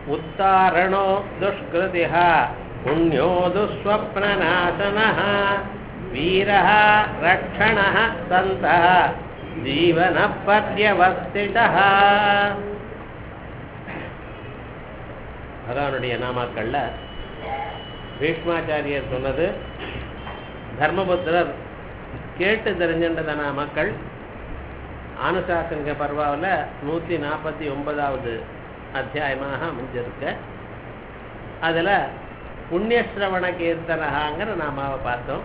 उत्तारणो दुष्कृतिः पुण्यो दुःस्वप्ननाशनः वीरः रक्षणः सन्तः जीवनः पर्यवस्तितः பகவானுடைய நாமாக்கள்ல பீஷ்மாச்சாரியர் சொன்னது தர்மபுத்திரர் கேட்டு தெரிஞ்சின்ற நாமக்கள் ஆனுசாசங்க பர்வாவில் நூற்றி நாற்பத்தி ஒன்பதாவது அத்தியாயமாக அமைஞ்சிருக்கு அதில் புண்ணியஸ்ரவண கீர்த்தனகாங்கிற நாமாவை பார்த்தோம்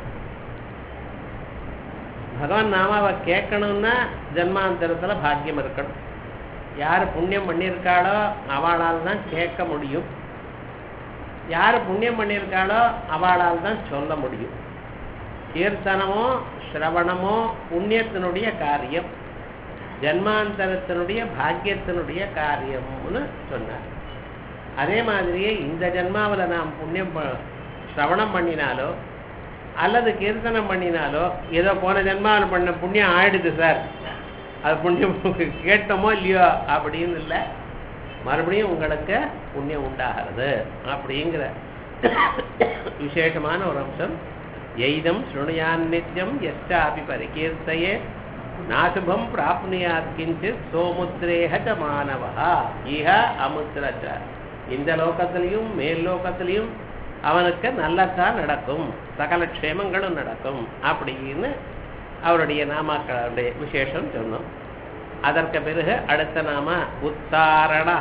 பகவான் நாமாவை கேட்கணும்னா ஜென்மாந்தரத்தில் பாக்கியம் இருக்கணும் யார் புண்ணியம் பண்ணியிருக்காளோ அவளால் தான் கேட்க முடியும் யார் புண்ணியம் பண்ணியிருக்காளோ அவளால் தான் சொல்ல முடியும் கீர்த்தனமோ சிரவணமோ புண்ணியத்தினுடைய காரியம் ஜன்மாந்தரத்தினுடைய பாக்கியத்தினுடைய காரியம்னு சொன்னார் அதே மாதிரியே இந்த ஜென்மாவில் நாம் புண்ணியம் ப- சிரவணம் பண்ணினாலோ அல்லது கீர்த்தனம் பண்ணினாலோ ஏதோ போன ஜென்மாவில் பண்ண புண்ணியம் ஆயிடுது சார் அது புண்ணியம் கேட்டோமோ இல்லையோ அப்படின்னு இல்லை மறுபடியும் உங்களுக்கு புண்ணியம் உண்டாகிறது அப்படிங்கிற விசேஷமான ஒரு அம்சம் எய்தம் சுணுயான் நித்தியம் எஸ்டாபி பரிகீர்த்தையே நாசுபம் பிராப்னுயாத் கிஞ்சித் சோமுத்ரேக ச மாணவா இஹ அமுத்ரச்ச இந்த லோகத்திலையும் மேல் லோகத்திலையும் அவனுக்கு நல்லதான் நடக்கும் சகல க்ஷேமங்களும் நடக்கும் அப்படின்னு அவருடைய நாமாக்களுடைய விசேஷம் சொன்னோம் அதற்கு பிறகு அடுத்த நாம உத்தாரணா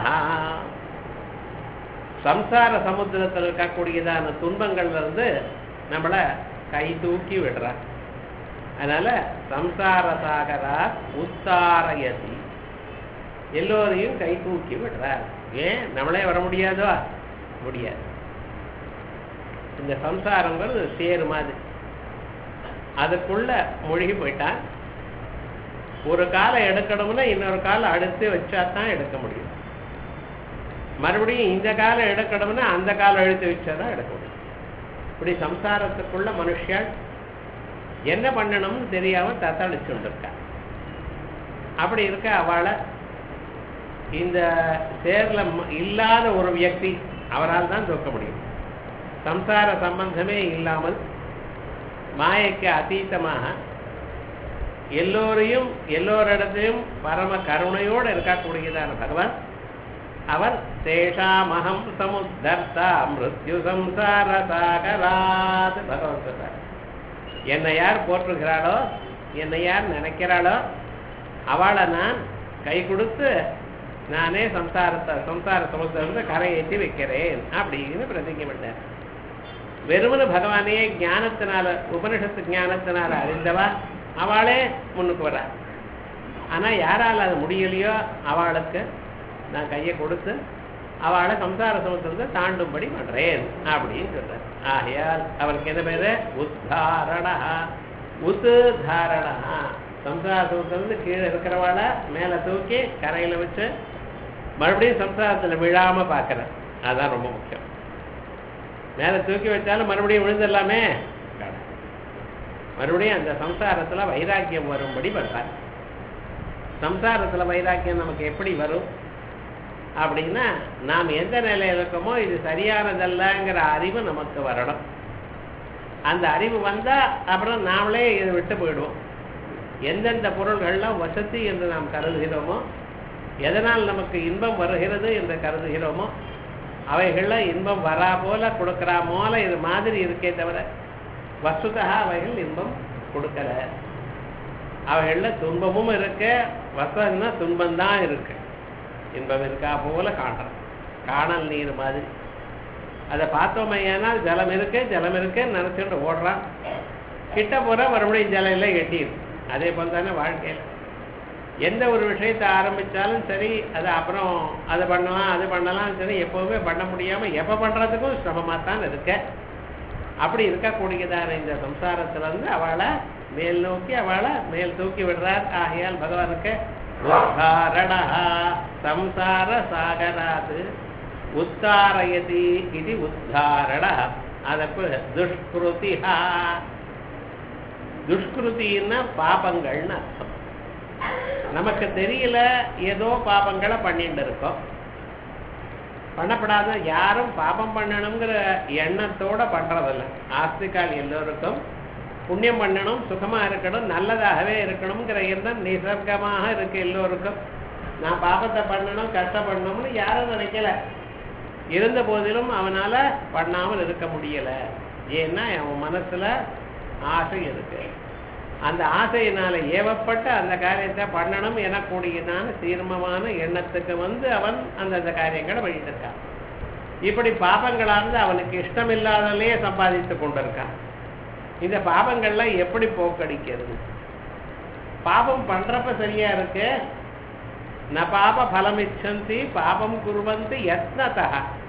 சம்சார சமுத்திரத்தில் இருக்கக்கூடியதான துன்பங்கள்ல இருந்து நம்மள கை தூக்கி விடுறார் அதனால சம்சார சாகரா உத்தாரயதி எல்லோரையும் கை தூக்கி விடுறார் ஏன் நம்மளே வர முடியாதோ முடியாது இந்த சம்சாரங்கிறது சேரு மாதிரி அதுக்குள்ள மூழ்கி போயிட்டான் ஒரு காலை எடுக்கணும்னா இன்னொரு காலை அடுத்து வச்சா தான் எடுக்க முடியும் மறுபடியும் இந்த காலை எடுக்கணும்னா அந்த காலை எழுத்து வச்சா தான் எடுக்க முடியும் இப்படி சம்சாரத்துக்குள்ள மனுஷன் என்ன பண்ணணும்னு தெரியாம தத்தளிச்சுட்டு இருக்கா அப்படி இருக்க அவளை இந்த சேர்ல ம- இல்லாத ஒரு வியக்தி அவரால் தான் தூக்க முடியும் சம்சார சம்பந்தமே இல்லாமல் மாயைக்கு அதீதமாக எல்லோரையும் எல்லோரிடத்தையும் பரம கருணையோடு இருக்கக்கூடியதான பகவான் அவர் தேஷாமகம் சமுத்தர்த்தா மிருத்யு சம்சார சாகராத் பகவான் சொல்றார் என்னை யார் போற்றுகிறாளோ என்னை யார் நினைக்கிறாளோ அவளை நான் கை கொடுத்து நானே சம்சாரத்தை சம்சார சமுத்திரத்தை கரையேற்றி வைக்கிறேன் அப்படின்னு பிரதிஜை பண்ணார் வெறுமனு பகவானே ஞானத்தினால உபனிஷத்து ஞானத்தினால அறிந்தவா அவளே முன்னுக்கு வர்றா ஆனா யாரால அது முடியலையோ அவளுக்கு நான் கையை கொடுத்து அவளை சம்சார சமுத்திரத்தை தாண்டும்படி பண்றேன் அப்படின்னு சொல்றார் ஆகையால் அவருக்கு என்ன பேரு உத்தாரணா உத்து தாரணா சம்சார சமுத்திரத்து கீழே இருக்கிறவாள மேல தூக்கி கரையில வச்சு மறுபடியும் சம்சாரத்துல விழாம பார்க்கறேன் அதான் ரொம்ப முக்கியம் மேல தூக்கி வச்சாலும் மறுபடியும் விழுந்துடலாமே மறுபடியும் அந்த சம்சாரத்துல வைராக்கியம் வரும்படி பண்றார் சம்சாரத்துல வைராக்கியம் நமக்கு எப்படி வரும் அப்படின்னா நாம் எந்த நிலையில இருக்கோமோ இது சரியானதல்லங்கிற அறிவு நமக்கு வரணும் அந்த அறிவு வந்தா அப்புறம் நாமளே இதை விட்டு போயிடுவோம் எந்தெந்த பொருள்கள்லாம் வசதி என்று நாம் கருதுகிறோமோ எதனால் நமக்கு இன்பம் வருகிறது என்று கருதுகிறோமோ அவைகள்ல இன்பம் வரா போல கொடுக்கறா போல இது மாதிரி இருக்கே தவிர வசுதா அவைகள் இன்பம் கொடுக்கல அவைகள்ல துன்பமும் இருக்கு வசம்னா துன்பம் தான் இருக்கு இன்பம் இருக்கா போல காட்டுறோம் காணல் நீர் மாதிரி அதை பார்த்தோமே ஏனால் ஜலம் இருக்கு ஜலம் இருக்குன்னு நினைச்சுட்டு ஓடுறான் கிட்ட போற மறுபடியும் ஜலம் எல்லாம் எட்டிடும் அதே போல தானே வாழ்க்கையில எந்த ஒரு விஷயத்தை ஆரம்பிச்சாலும் சரி அது அப்புறம் அதை பண்ணலாம் அது பண்ணலாம் சரி எப்பவுமே பண்ண முடியாம எப்ப பண்றதுக்கும் சிரமமா தான் இருக்க அப்படி இருக்கக்கூடியதான இந்த சம்சாரத்துல இருந்து அவளை மேல் நோக்கி அவளை மேல் தூக்கி விடுறார் ஆகையால் பகவானுக்கு உத்தாரணா சம்சார சாகராது உத்தாரயதி இது உத்தாரண அதப்பு துஷ்கிருதிஹா துஷ்கிருத்தின்னா பாபங்கள்னு அர்த்தம் நமக்கு தெரியல ஏதோ பாபங்களை பண்ணிட்டு இருக்கோம் பண்ணப்படாத யாரும் பாபம் பண்ணணுங்கிற எண்ணத்தோட பண்றதில்ல ஆஸ்திகால் எல்லோருக்கும் புண்ணியம் பண்ணணும் சுகமா இருக்கணும் நல்லதாகவே இருக்கணுங்கிற எண்ணம் நிசர்க்கமாக இருக்கு எல்லோருக்கும் நான் பாபத்தை பண்ணணும் கஷ்டப்படணும்னு யாரும் நினைக்கல இருந்த போதிலும் அவனால பண்ணாமல் இருக்க முடியல ஏன்னா அவன் மனசுல ஆசை இருக்கு அந்த ஆசையினால ஏவப்பட்ட அந்த காரியத்தை பண்ணணும் எனக்கூடியதான தீர்மமான எண்ணத்துக்கு வந்து அவன் அந்தந்த காரியங்களை பண்ணிட்டு இருக்கான் இப்படி பாபங்களானது அவனுக்கு இஷ்டம் இல்லாதலே சம்பாதித்து கொண்டிருக்கான் இந்த பாபங்கள்லாம் எப்படி போக்கடிக்கிறது பாபம் பண்றப்ப சரியா இருக்கு ந பாப பலமிச்சந்தி பாபம் குருவந்து யத்னதா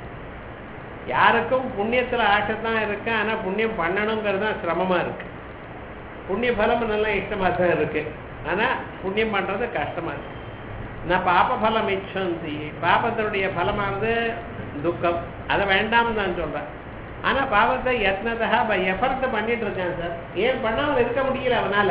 யாருக்கும் புண்ணியத்துல ஆசை தான் இருக்கு ஆனா புண்ணியம் பண்ணணுங்கிறது தான் சிரமமா இருக்கு புண்ணிய பலம் நல்லா இஷ்டமா தான் இருக்கு ஆனா புண்ணியம் பண்றது கஷ்டமா இருக்கு நான் பாப பலம் இச்சந்தி பாபத்தினுடைய பலமானது துக்கம் அதை வேண்டாம்னு நான் சொல்றேன் ஆனா பாவத்தை யத்னதா எஃபர்ட் பண்ணிட்டு இருக்கான் சார் ஏன் பண்ணாமல் இருக்க முடியல அவனால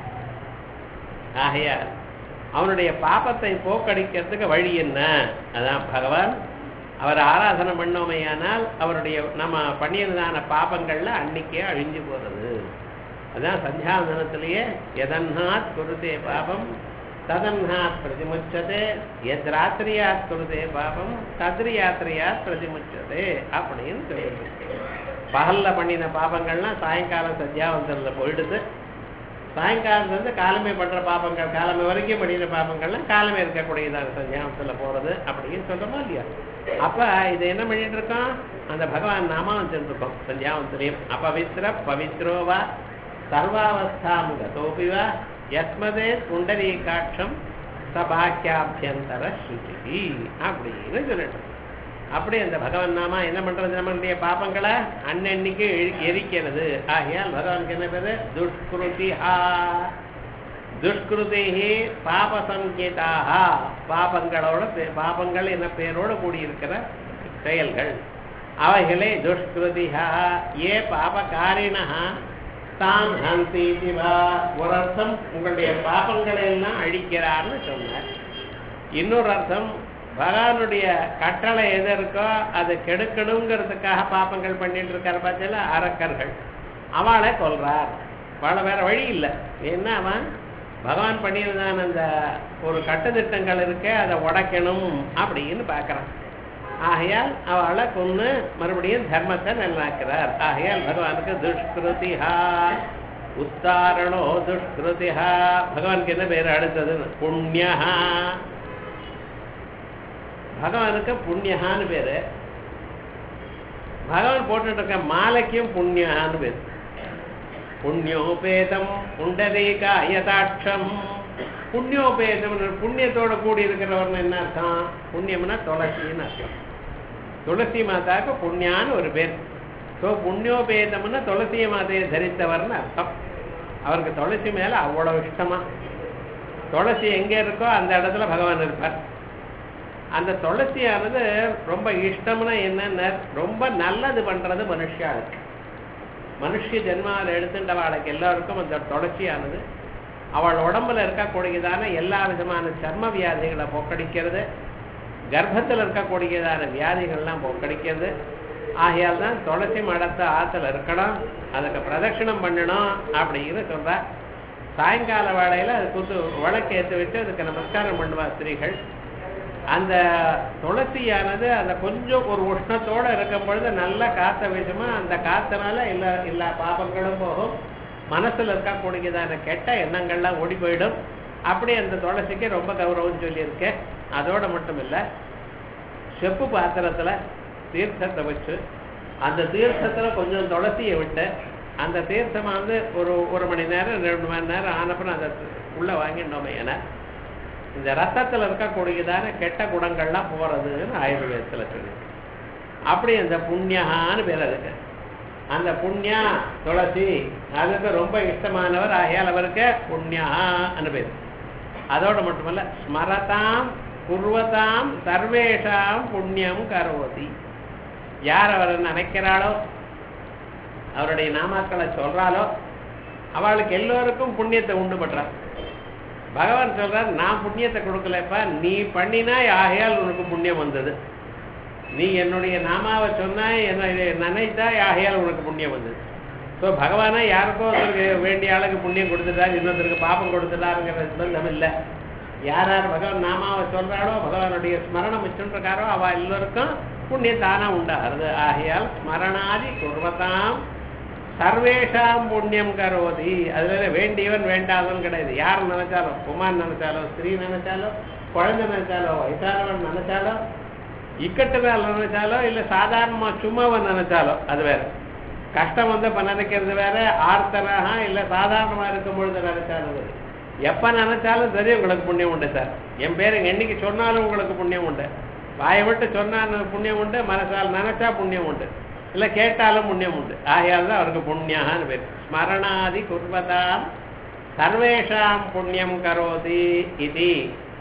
ஆகையால் அவனுடைய பாபத்தை போக்கடிக்கிறதுக்கு வழி என்ன அதான் பகவான் அவர் ஆராதனை பண்ணோமையானால் அவருடைய நம்ம பண்ணியதான பாபங்கள்ல அன்னைக்கே அழிஞ்சு போறது அதான் சந்தியாவந்தனத்திலேயே எதன்னாத் குருதே பாபம் ததன்னாத் பிரதிமுச்சதே எத் ராத்திரியாத் குருதே பாபம் தத்ரி யாத்திரையாத் பிரதிமுச்சதே அப்படின்னு சொல்லியிருக்கு பகல்ல பண்ணின பாபங்கள்லாம் சாயங்காலம் சந்தியாவந்தனில் போயிடுது சாயங்காலம் வந்து காலமே பண்ற பாபங்கள் காலமே வரைக்கும் பண்ணின பாபங்கள்லாம் காலமே இருக்கக்கூடியதான சந்தியாவந்தத்தில் போறது அப்படின்னு சொல்றோமா இல்லையா அப்ப இது என்ன பண்ணிட்டு இருக்கோம் அந்த பகவான் நாம வச்சுருக்கோம் சந்தியாவந்தனையும் அபவித்ர பவித்ரோவா சர்வாவஸ்தாம் கதோபிவா யஸ்மதே புண்டரீகாட்சம் சபாக்கியாபியந்தர சுச்சி அப்படின்னு சொல்லிட்டு அப்படி அந்த பகவான் நாமா என்ன பண்றது நம்மளுடைய பாப்பங்களை அன்னன்னைக்கு எரி- எரிக்கிறது ஆகையால் பகவானுக்கு என்ன பேரு துஷ்கிருதிஹா துஷ்கிருதி பாப சங்கீதாக பாபங்களோட பே- பாபங்கள் என்ன பேரோட கூடியிருக்கிற செயல்கள் அவைகளே துஷ்கிருதிஹா ஏ பாபகாரிணா தான் ஹந்தி வா ஒரு அர்த்தம் உங்களுடைய பாபங்களை எல்லாம் அழிக்கிறார்னு சொன்னார் இன்னொரு அர்த்தம் பகவானுடைய கட்டளை எது இருக்கோ அதை கெடுக்கணுங்கிறதுக்காக பாப்பங்கள் பண்ணிட்டு இருக்காரு பார்த்தீங்களா அரக்கர்கள் அவளை கொல்றார் வாழ வேற வழி இல்லை ஏன்னா அவன் பகவான் பண்ணியிருந்தான் அந்த ஒரு கட்டுத்திட்டங்கள் இருக்கே அதை உடைக்கணும் அப்படின்னு பார்க்கறான் ஆகையால் அவளை கொன்னு மறுபடியும் தர்மத்தை நல்லாக்கிறார் ஆகையால் பகவானுக்கு துஷ்கிருதிஹா உத்தாரணோ துஷ்கிருதிஹா பகவானுக்கு என்ன பேர் அடுத்தது புண்ணியஹா பகவானுக்கு புண்ணியஹான்னு பேரு பகவான் போட்டுட்டு இருக்க மாலைக்கும் புண்ணியஹான்னு பேரு புண்ணியோபேதம் புண்டரீகாயதாட்சம் புண்ணியோபேதம் புண்ணியத்தோட கூடி இருக்கிறவர்னு என்ன அர்த்தம் புண்ணியம்னா துளசின்னு அர்த்தம் துளசி மாதாவுக்கு புண்ணியான்னு ஒரு பேர் ஸோ புண்ணியோபேதம்னா துளசி மாதையை தரித்தவர்னு அர்த்தம் அவருக்கு துளசி மேல அவ்வளவு இஷ்டமா துளசி எங்க இருக்கோ அந்த இடத்துல பகவான் இருப்பார் அந்த துளசியானது ரொம்ப இஷ்டம்னா என்னன்னா ரொம்ப நல்லது பண்றது மனுஷாளுக்கு மனுஷ ஜென்மாவில் எடுத்துட்டவாளுக்கு எல்லாருக்கும் அந்த துளசியானது அவள் உடம்புல இருக்கக்கூடியதான எல்லா விதமான சர்ம வியாதிகளை போக்கடிக்கிறது கர்ப்பத்தில் இருக்கக்கூடியதான வியாதிகள்லாம் போக்கடிக்கிறது ஆகையால் தான் துளசி மடத்தை ஆற்றுல இருக்கணும் அதுக்கு பிரதட்சிணம் பண்ணணும் அப்படின்னு சொல்றா சாயங்கால வேளையில அது குத்து விளக்கு ஏற்றி வச்சு அதுக்கு நமஸ்காரம் பண்ணுவா ஸ்திரீகள் அந்த துளசியானது அந்த கொஞ்சம் ஒரு உஷ்ணத்தோட இருக்கும் பொழுது நல்ல காத்த வீசுமா அந்த காத்தனால எல்லா எல்லா பாபங்களும் போகும் மனசுல இருக்கக்கூடியதான கெட்ட எண்ணங்கள்லாம் ஓடி போயிடும் அப்படி அந்த துளசிக்கு ரொம்ப கௌரவம் சொல்லியிருக்கேன் அதோட மட்டும் இல்ல செப்பு பாத்திரத்துல தீர்த்தத்தை வச்சு அந்த தீர்த்தத்துல கொஞ்சம் துளசியை விட்டு அந்த தீர்த்தம் வந்து ஒரு ஒரு மணி நேரம் ரெண்டு மணி நேரம் ஆனப்புறம் அதை உள்ள வாங்கிட்டோமே என இந்த ரத்தத்துல இருக்கக்கூடியதான கெட்ட குணங்கள்லாம் போறதுன்னு ஆயுர்வேதத்துல சொல்லி அப்படி அந்த புண்ணியகான்னு பேர் அதுக்கு அந்த புண்ணியா துளசி அதுக்கு ரொம்ப இஷ்டமானவர் ஆகையால் அவருக்கு புண்ணியான்னு பேர் அதோட மட்டுமல்ல ஸ்மரதாம் குர்வதாம் சர்வேஷாம் புண்ணியம் கரோதி யார் அவரை நினைக்கிறாளோ அவருடைய நாமாக்களை சொல்றாளோ அவளுக்கு எல்லோருக்கும் புண்ணியத்தை உண்டு பண்றார் பகவான் சொல்றார் நான் புண்ணியத்தை கொடுக்கலப்பா நீ பண்ணினா ஆகையால் உனக்கு புண்ணியம் வந்தது நீ என்னுடைய நாமாவை சொன்னாய் என்ன இதை நினைத்தாய் ஆகையால் உனக்கு புண்ணியம் வந்தது ஸோ பகவானா யாருக்கோ ஒருத்தருக்கு வேண்டிய ஆளுக்கு புண்ணியம் கொடுத்துட்டார் இன்னொருத்தருக்கு பாப்பம் கொடுத்துட்டாருங்கிற நிர்பந்தம் இல்லை யார் யார் பகவான் நாமாவை சொல்றாளோ பகவானுடைய ஸ்மரணம் வச்சுருக்காரோ அவ எல்லோருக்கும் புண்ணியம் தானா உண்டாகிறது ஆகையால் ஸ்மரணாதி குர்வதாம் சர்வேஷாம் புண்ணியம் கரோதி அதுல வேண்டியவன் வேண்டாதவன் கிடையாது யார் நினைச்சாலும் குமார் நினைச்சாலோ ஸ்திரீ நினைச்சாலோ குழந்தை நினைச்சாலோ வயசானவன் நினைச்சாலோ இக்கட்டுகள் நினைச்சாலோ இல்ல சாதாரணமா சும்மாவன் நினைச்சாலோ அது வேற கஷ்டம் வந்து இப்ப நினைக்கிறது வேற ஆர்த்தனாக இல்ல சாதாரணமா இருக்கும் பொழுது நினைச்சாலும் வேற. எப்ப நினைச்சாலும் சரி உங்களுக்கு புண்ணியம் உண்டு சார் என் பேரு என்னைக்கு சொன்னாலும் உங்களுக்கு புண்ணியம் உண்டு வாயை விட்டு சொன்னா புண்ணியம் உண்டு மனசால் நினைச்சா புண்ணியம் உண்டு இல்ல கேட்டாலும் புண்ணியம் உண்டு ஆகையால் தான் அவருக்கு புண்ணியான்னு பேர் ஸ்மரணாதி குர்வதாம் சர்வேஷாம் புண்ணியம் கரோதி இது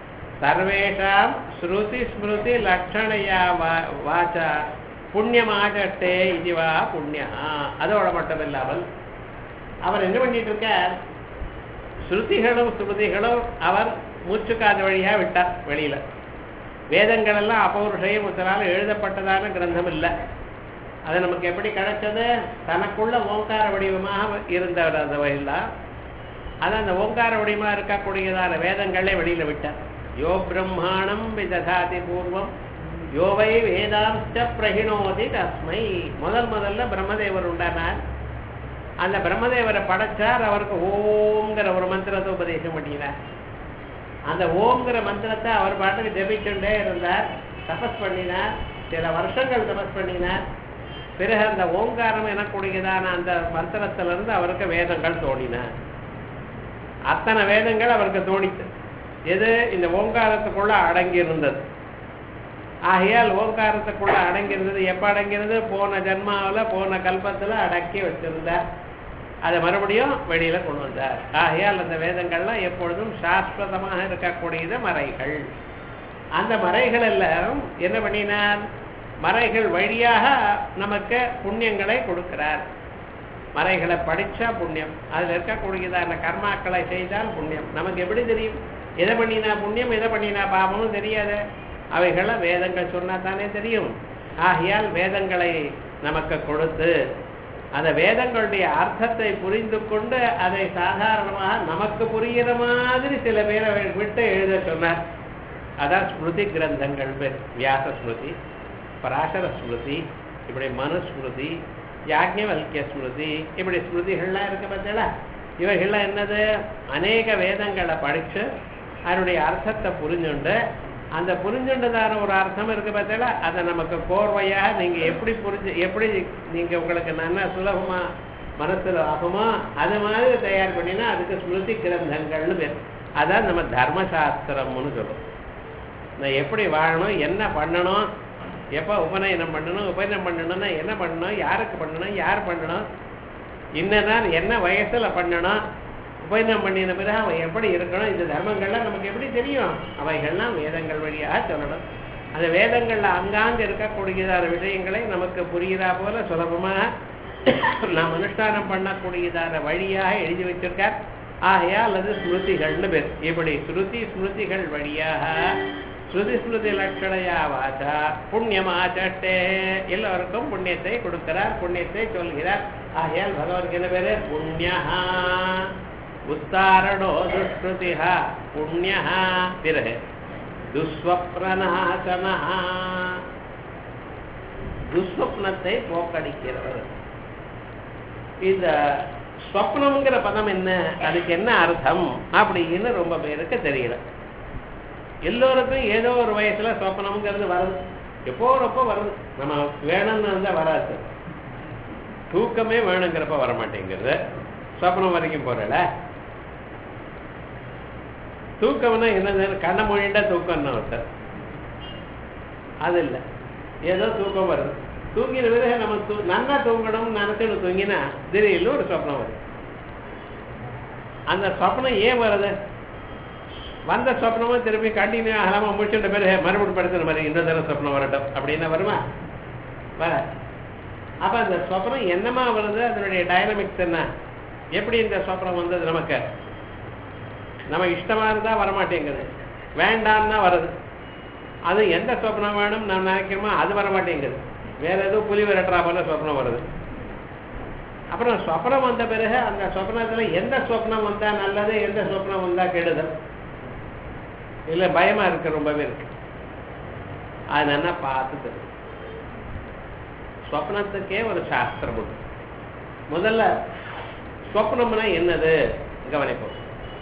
சர்வேஷாம் ஸ்ருதி ஸ்மிருதி லட்சணையா வா- வாச்சா புண்ணியம் ஆகட்டே இதுவா புண்ணியா அதோட மட்டும் இல்லாமல் அவர் என்ன பண்ணிட்டு இருக்கார் ஸ்ருதிகளும் ஸ்ருதிகளும் அவர் மூச்சுக்காத வழியா விட்டார் வெளியில வேதங்கள் எல்லாம் அபௌருஷயம் முதலால் எழுதப்பட்டதான கிரந்தம் இல்லை அது நமக்கு எப்படி கிடைச்சது தனக்குள்ள ஓங்கார வடிவமாக இருந்தவர் அந்த வகையில் அது அந்த ஓங்கார வடிவமாக இருக்கக்கூடியதான வேதங்களே வெளியில விட்டார் யோ பிரம்மாணம் விததாதி பூர்வம் யோவை வேதாம்ச பிரகிணோதி தஸ்மை முதல் முதல்ல பிரம்மதேவர் உண்டானார் அந்த பிரம்மதேவரை படைச்சார் அவருக்கு ஓம்ங்கிற ஒரு மந்திரத்தை உபதேசம் பண்ணினார் அந்த ஓம்ங்கிற மந்திரத்தை அவர் பாட்டுக்கு ஜெபிச்சுட்டே இருந்தார் தபஸ் பண்ணினார் சில வருஷங்கள் தபஸ் பண்ணினார் பிறகு அந்த ஓங்காரம் எனக்கூடியதான அந்த மந்திரத்திலிருந்து அவருக்கு வேதங்கள் தோணினார் அத்தனை வேதங்கள் அவருக்கு தோணித்து எது இந்த ஓங்காரத்துக்குள்ள அடங்கி இருந்தது ஆகையால் ஓங்காரத்துக்குள்ள அடங்கி இருந்தது எப்ப அடங்கி இருந்தது போன ஜென்மாவுல போன கல்பத்துல அடக்கி வச்சிருந்தார் அதை மறுபடியும் வெளியில கொண்டு வந்தார் ஆகையால் அந்த வேதங்கள்லாம் எப்பொழுதும் சாஸ்வதமாக இருக்கக்கூடியது மறைகள் அந்த மறைகள் எல்லாம் என்ன பண்ணினார் மறைகள் வழியாக நமக்கு புண்ணியங்களை கொடுக்கிறார் மறைகளை படிச்சா புண்ணியம் அதுல இருக்கக்கூடியதான கர்மாக்களை செய்தால் புண்ணியம் நமக்கு எப்படி தெரியும் எதை பண்ணினா புண்ணியம் எதை பண்ணினா பாவமும் தெரியாது அவைகளை வேதங்கள் சொன்னா தானே தெரியும் ஆகையால் வேதங்களை நமக்கு கொடுத்து அந்த வேதங்களுடைய அர்த்தத்தை புரிந்து கொண்டு அதை சாதாரணமாக நமக்கு புரிகிற மாதிரி சில பேரை விட்டு எழுத சொன்னார் அதான் ஸ்மிருதி கிரந்தங்கள் பேர் வியாச ஸ்மிருதி பராசர ஸ்மிருதி இப்படி மனுஸ்மிருதி யாக்ஞவல்கிய ஸ்மிருதி இப்படி ஸ்மிருதிகள்லாம் இருக்கு பார்த்தீங்களா இவைகள்லாம் என்னது அநேக வேதங்களை படிச்சு அதனுடைய அர்த்தத்தை புரிஞ்சுண்டு அந்த புரிஞ்சுண்டதான ஒரு அர்த்தம் இருக்கு பார்த்தீங்களா அதை நமக்கு கோர்வையாக நீங்க எப்படி புரிஞ்சு எப்படி நீங்க உங்களுக்கு நல்லா சுலபமா மனசுல ஆகுமோ அது மாதிரி தயார் பண்ணினா அதுக்கு ஸ்மிருதி கிரந்தங்கள்னு பேர் அதான் நம்ம தர்மசாஸ்திரம்னு சொல்லுவோம் நான் எப்படி வாழணும் என்ன பண்ணணும் எப்போ உபநயனம் பண்ணணும் உபநயனம் பண்ணணும்னா என்ன பண்ணணும் யாருக்கு பண்ணணும் யார் பண்ணணும் இன்னதான் என்ன வயசுல பண்ணணும் உபநயனம் பண்ணின பிறகு அவன் எப்படி இருக்கணும் இந்த தர்மங்கள்லாம் நமக்கு எப்படி தெரியும் அவைகள்லாம் வேதங்கள் வழியாக சொல்லணும் அந்த வேதங்கள்ல அங்காங்க இருக்கக்கூடியதான விஷயங்களை நமக்கு புரிகிறா போல சுலபமாக நாம் அனுஷ்டானம் பண்ணக்கூடியதான வழியாக எழுதி வச்சிருக்கார் ஆகையா அல்லது ஸ்மிருதிகள்னு பேர் இப்படி ஸ்ருதி ஸ்மிருதிகள் வழியாக ஸ்ருதி ஸ்மிருதி லட்சணையா வாச்சா புண்ணியமாச்சட்டே எல்லோருக்கும் புண்ணியத்தை கொடுக்கிறார் புண்ணியத்தை சொல்கிறார் ஆகையால் பகவானுக்கு என்ன பேரு புண்ணியா உத்தாரணோ துஷ்கிருதிஹா புண்ணியா பிறகு துஸ்வப்ரநாசனா துஸ்வப்னத்தை போக்கடிக்கிறவர் இந்த ஸ்வப்னம்ங்கிற பதம் என்ன அதுக்கு என்ன அர்த்தம் அப்படின்னு ரொம்ப பேருக்கு தெரியல எல்லோருக்கும் ஏதோ ஒரு வயசுல சொப்பனம்ங்கிறது வருது எப்போ ரொம்ப வருது நம்ம வேணும்னு இருந்தா வராது தூக்கமே வேணுங்கிறப்ப வர மாட்டேங்கிறது சொப்பனம் வரைக்கும் போறல தூக்கம்னா என்னது கண்ண மொழிண்டா தூக்கம்னு ஒருத்தர் அது இல்லை ஏதோ தூக்கம் வருது தூங்கின பிறகு நம்ம தூ நல்லா தூங்கணும்னு நினைச்சுன்னு தூங்கினா திடீர்னு ஒரு சொப்னம் வருது அந்த சொப்னம் ஏன் வருது வந்த சொப்னமும் திருப்பி கண்டினியூ ஆகலாம முடிச்சுட்ட பிறகு மறுபடியும் படுத்துற மாதிரி இந்த தடவை சொப்னம் வரட்டும் அப்படின்னா வருமா வர அப்ப அந்த சொப்னம் என்னமா வருது அதனுடைய டைனமிக்ஸ் என்ன எப்படி இந்த சொப்னம் வந்தது நமக்கு நம்ம இஷ்டமா இருந்தா வரமாட்டேங்குது வேண்டாம்னா வருது அது எந்த சொப்னம் வேணும் நான் நினைக்கிறோமோ அது வர மாட்டேங்குது வேற ஏதோ புலி விரட்டுறா போல சொப்னம் வருது அப்புறம் சொப்னம் வந்த பிறகு அந்த சொப்னத்துல எந்த சொப்னம் வந்தா நல்லது எந்த சொப்னம் வந்தா கெடுதல் இல்ல பயமா இருக்கு ரொம்பவே இருக்கு அது என்ன பார்த்து தெரியும் சொப்னத்துக்கே ஒரு சாஸ்திரம் உண்டு முதல்ல சொப்னம்னா என்னது கவனிப்போம்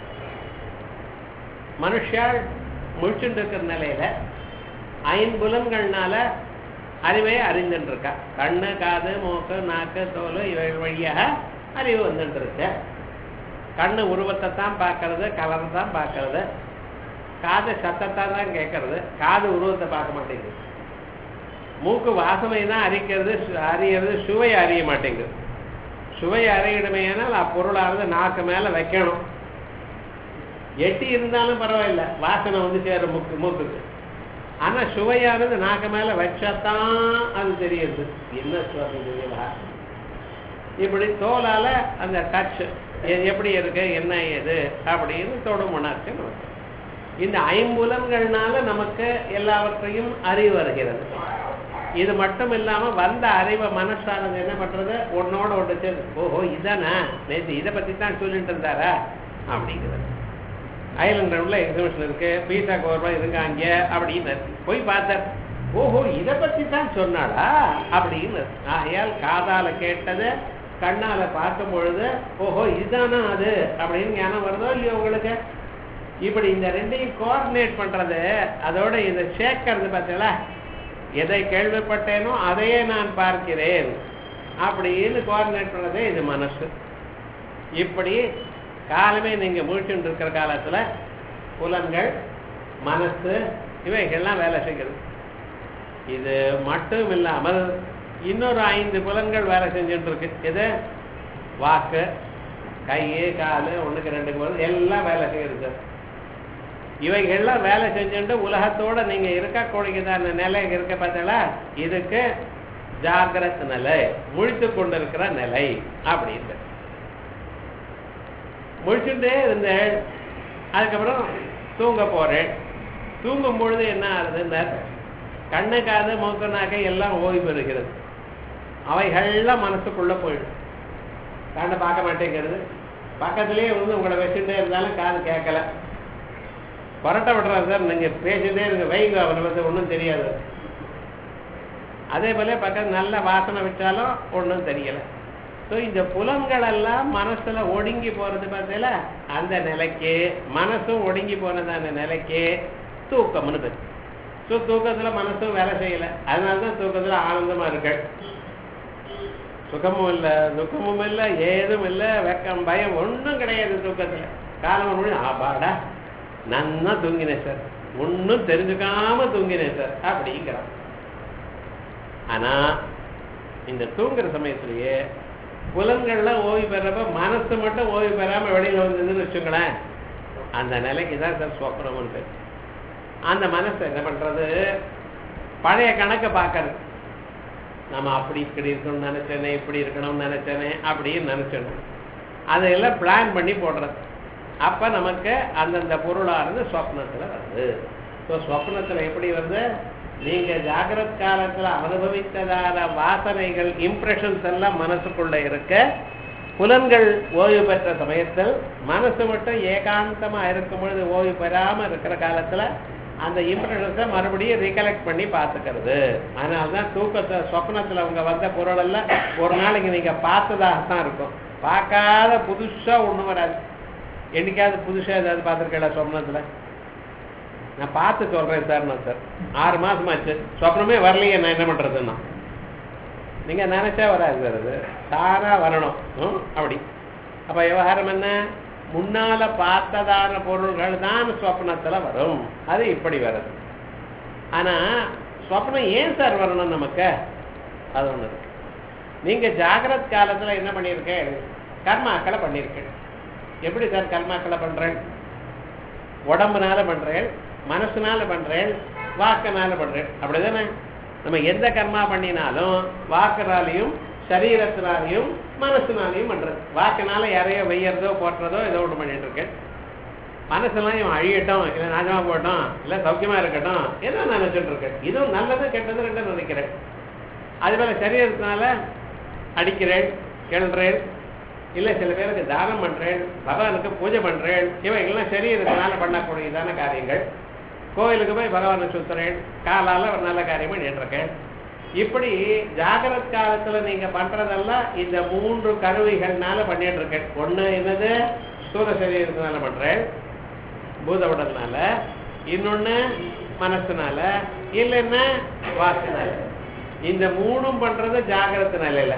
மனுஷால் முழிச்சுட்டு இருக்கிற நிலையில ஐம்புலன்கள்னால அறிவை அறிந்துட்டு இருக்கா கண்ணு காது மூக்கு நாக்கு தோல் இவைகள் வழியாக அறிவு வந்துட்டு இருக்கு கண்ணு உருவத்தை தான் பார்க்கறது கலரை தான் பார்க்கறது காது சத்தத்தை தான் கேட்கறது காது உருவத்தை பார்க்க மாட்டேங்குது மூக்கு வாசனை தான் அறிக்கிறது சு- அறியறது சுவை அறிய மாட்டேங்குது சுவை அறியணுமேனால் அப்பொருளானது நாக்கு மேல வைக்கணும் எட்டி இருந்தாலும் பரவாயில்ல வாசனை வந்து சேரும் மூக்கு மூக்குக்கு ஆனா சுவையானது நாக்கு மேல வச்சாதான் அது தெரியுது என்ன சுவை தெரியல இப்படி தோலால அந்த டச் எப்படி இருக்கு என்ன ஏது அப்படின்னு தொடும் உணர்ச்சி நமக்கு இந்த ஐம்புலன்கள்னால நமக்கு எல்லாவற்றையும் அறிவு வருகிறது இது மட்டும் இல்லாம வந்த அறிவை மனசானது என்ன பண்றது ஒன்னோட ஒன்று சேர்ந்து ஓஹோ இதானா நேற்று இதை பத்தி தான் சொல்லிட்டு இருந்தாரா அப்படிங்கிறது ஐலண்ட் ரவுண்ட்ல எக்ஸிபிஷன் இருக்கு பீட்டா கோர்பா இருக்காங்க அப்படின்னு போய் பார்த்தார் ஓஹோ இதை பத்தி தான் சொன்னாளா அப்படின்னு ஆகையால் காதால கேட்டது கண்ணால பார்க்கும் பொழுது ஓஹோ இதுதானா அது அப்படின்னு ஞானம் வருதோ இல்லையோ உங்களுக்கு இப்படி இந்த ரெண்டையும் கோஆர்டினேட் பண்றது அதோட இதை சேர்க்கறது பார்த்தீங்களா எதை கேள்விப்பட்டேனோ அதையே நான் பார்க்கிறேன் அப்படின்னு கோஆர்டினேட் பண்ணதே இது மனசு இப்படி காலமே நீங்க முழிச்சுட்டு இருக்கிற காலத்துல புலன்கள் மனசு இவைகள்லாம் வேலை செய்கிறது இது மட்டும் இல்லாமல் இன்னொரு ஐந்து புலன்கள் வேலை செஞ்சுட்டு இருக்கு எது வாக்கு கை காலு ஒண்ணுக்கு ரெண்டுக்கு வருது எல்லாம் வேலை செய்கிறது இவைகள்லாம் வேலை செஞ்சுட்டு உலகத்தோட நீங்க இருக்கக்கூடியதான நிலை இருக்க பார்த்தீங்களா இதுக்கு ஜாகிரத் நிலை முழித்து கொண்டிருக்கிற நிலை அப்படின்னு முழிச்சுட்டே இருந்தேன் அதுக்கப்புறம் தூங்க போறேன் தூங்கும் பொழுது என்ன ஆகுதுன்னா கண்ணு காது மூக்கு நாக்கை எல்லாம் ஓய்வு பெறுகிறது அவைகள்லாம் மனசுக்குள்ள போயிடும் கண்ணை பார்க்க மாட்டேங்கிறது பக்கத்திலேயே வந்து உங்களை வச்சுட்டே இருந்தாலும் காது கேட்கல புரட்ட விடுறாரு சார் நீங்க பேசிட்டே இருங்க வைங்க அவனை பத்தி ஒன்றும் தெரியாது அதே போல பக்கத்து நல்ல வாசனை வச்சாலும் ஒன்றும் தெரியல ஸோ இந்த புலன்கள் எல்லாம் மனசுல ஒடுங்கி போறது பார்த்தீங்களா அந்த நிலைக்கு மனசும் ஒடுங்கி போனதான நிலைக்கு தூக்கம்னு பேர் ஸோ தூக்கத்துல மனசும் வேலை செய்யல அதனால தான் தூக்கத்துல ஆனந்தமா இருக்கு சுகமும் இல்லை துக்கமும் இல்லை ஏதும் இல்லை வெக்கம் பயம் ஒன்றும் கிடையாது தூக்கத்துல காலம் முழு ஆபாடா நன்னா தூங்கினேன் சார் ஒன்றும் தெரிஞ்சுக்காம தூங்கினேன் சார் அப்படிங்கிறான் ஆனா இந்த தூங்குற சமயத்திலேயே புலன்கள்லாம் ஓய்வு பெறப்ப மனசு மட்டும் ஓய்வு பெறாம வெளியில வந்ததுன்னு வச்சுங்களேன் அந்த நிலைக்கு தான் சார் சொப்பனம்னு பேர் அந்த மனசு என்ன பண்றது பழைய கணக்கை பார்க்கறது நம்ம அப்படி இப்படி இருக்கணும்னு நினைச்சேனே இப்படி இருக்கணும்னு நினைச்சேனே அப்படின்னு நினைச்சணும் அதையெல்லாம் பிளான் பண்ணி போடுறது அப்ப நமக்கு அந்தந்த பொருளானது சொப்னத்துல வருது ஸோ சொப்னத்துல எப்படி வருது நீங்க ஜாகிரத் காலத்துல அனுபவித்ததான வாசனைகள் இம்ப்ரெஷன்ஸ் எல்லாம் மனசுக்குள்ள இருக்க புலன்கள் ஓய்வு பெற்ற சமயத்தில் மனசு மட்டும் ஏகாந்தமா இருக்கும் பொழுது ஓய்வு பெறாம இருக்கிற காலத்துல அந்த இம்ப்ரெஷன்ஸை மறுபடியும் ரீகலெக்ட் பண்ணி பார்த்துக்கிறது அதனாலதான் தூக்கத்தை சொப்னத்துல அவங்க வந்த பொருள் எல்லாம் ஒரு நாளைக்கு நீங்க பார்த்ததாகத்தான் இருக்கும் பார்க்காத புதுசா ஒண்ணும் வராது என்னைக்காவது புதுசா ஏதாவது பார்த்துருக்கல சொப்னத்துல நான் பார்த்து சொல்றேன் சார் நான் சார் ஆறு மாசம் ஆச்சு சொப்னமே வரலையே நான் என்ன பண்றதுன்னா நீங்க நினைச்சா வராது சார் அது தானா வரணும் ம், அப்படி அப்ப விவகாரம் என்ன முன்னால பார்த்ததான பொருள்கள் தான் சொப்னத்துல வரும் அது இப்படி வருது ஆனா சொப்னம் ஏன் சார் வரணும் நமக்கு அது ஒண்ணு இருக்கு நீங்க ஜாகிரத் காலத்துல என்ன பண்ணியிருக்கேன் கர்மாக்களை பண்ணியிருக்கேன் எப்படி சார் கர்மாக்களை பண்றேன் உடம்புனால பண்றேன் மனசுனால பண்றேன் வாக்குனால பண்றேன் அப்படிதானே நம்ம எந்த கர்மா பண்ணினாலும் வாக்குனாலையும் சரீரத்தினாலையும் மனசுனாலையும் பண்றது வாக்குனால யாரையோ வெய்யறதோ போட்டுறதோ ஏதோ ஒன்று பண்ணிட்டு இருக்கேன் மனசெல்லாம் இவன் அழியட்டும் இல்லை நாசமா போகட்டும் இல்லை சௌக்கியமா இருக்கட்டும் ஏதோ நான் நினைச்சிட்டு இருக்கேன் இதுவும் நல்லது கெட்டது ரெண்டும் நினைக்கிறேன் அது போல சரீரத்தினால அடிக்கிறேன் கிளறேன் இல்லை சில பேருக்கு தானம் பண்றேன் பகவானுக்கு பூஜை பண்றேன் இவைகள்லாம் சரீரத்தினால பண்ணக்கூடியதான காரியங்கள் கோயிலுக்கு போய் பகவானை சுத்துறேன் காலால ஒரு நல்ல காரியம் பண்ணிட்டு இருக்கேன் இப்படி ஜாகிரத் காலத்துல நீங்க பண்றதெல்லாம் இந்த மூன்று கருவிகள்னால பண்ணிட்டு இருக்கேன் ஒண்ணு என்னது ஸ்தூல சரீரத்தினால பண்றேன் பூத உடல்னால இன்னொன்னு மனசுனால இல்லைன்னா வாக்குனால இந்த மூணும் பண்றது ஜாகிரத நிலையில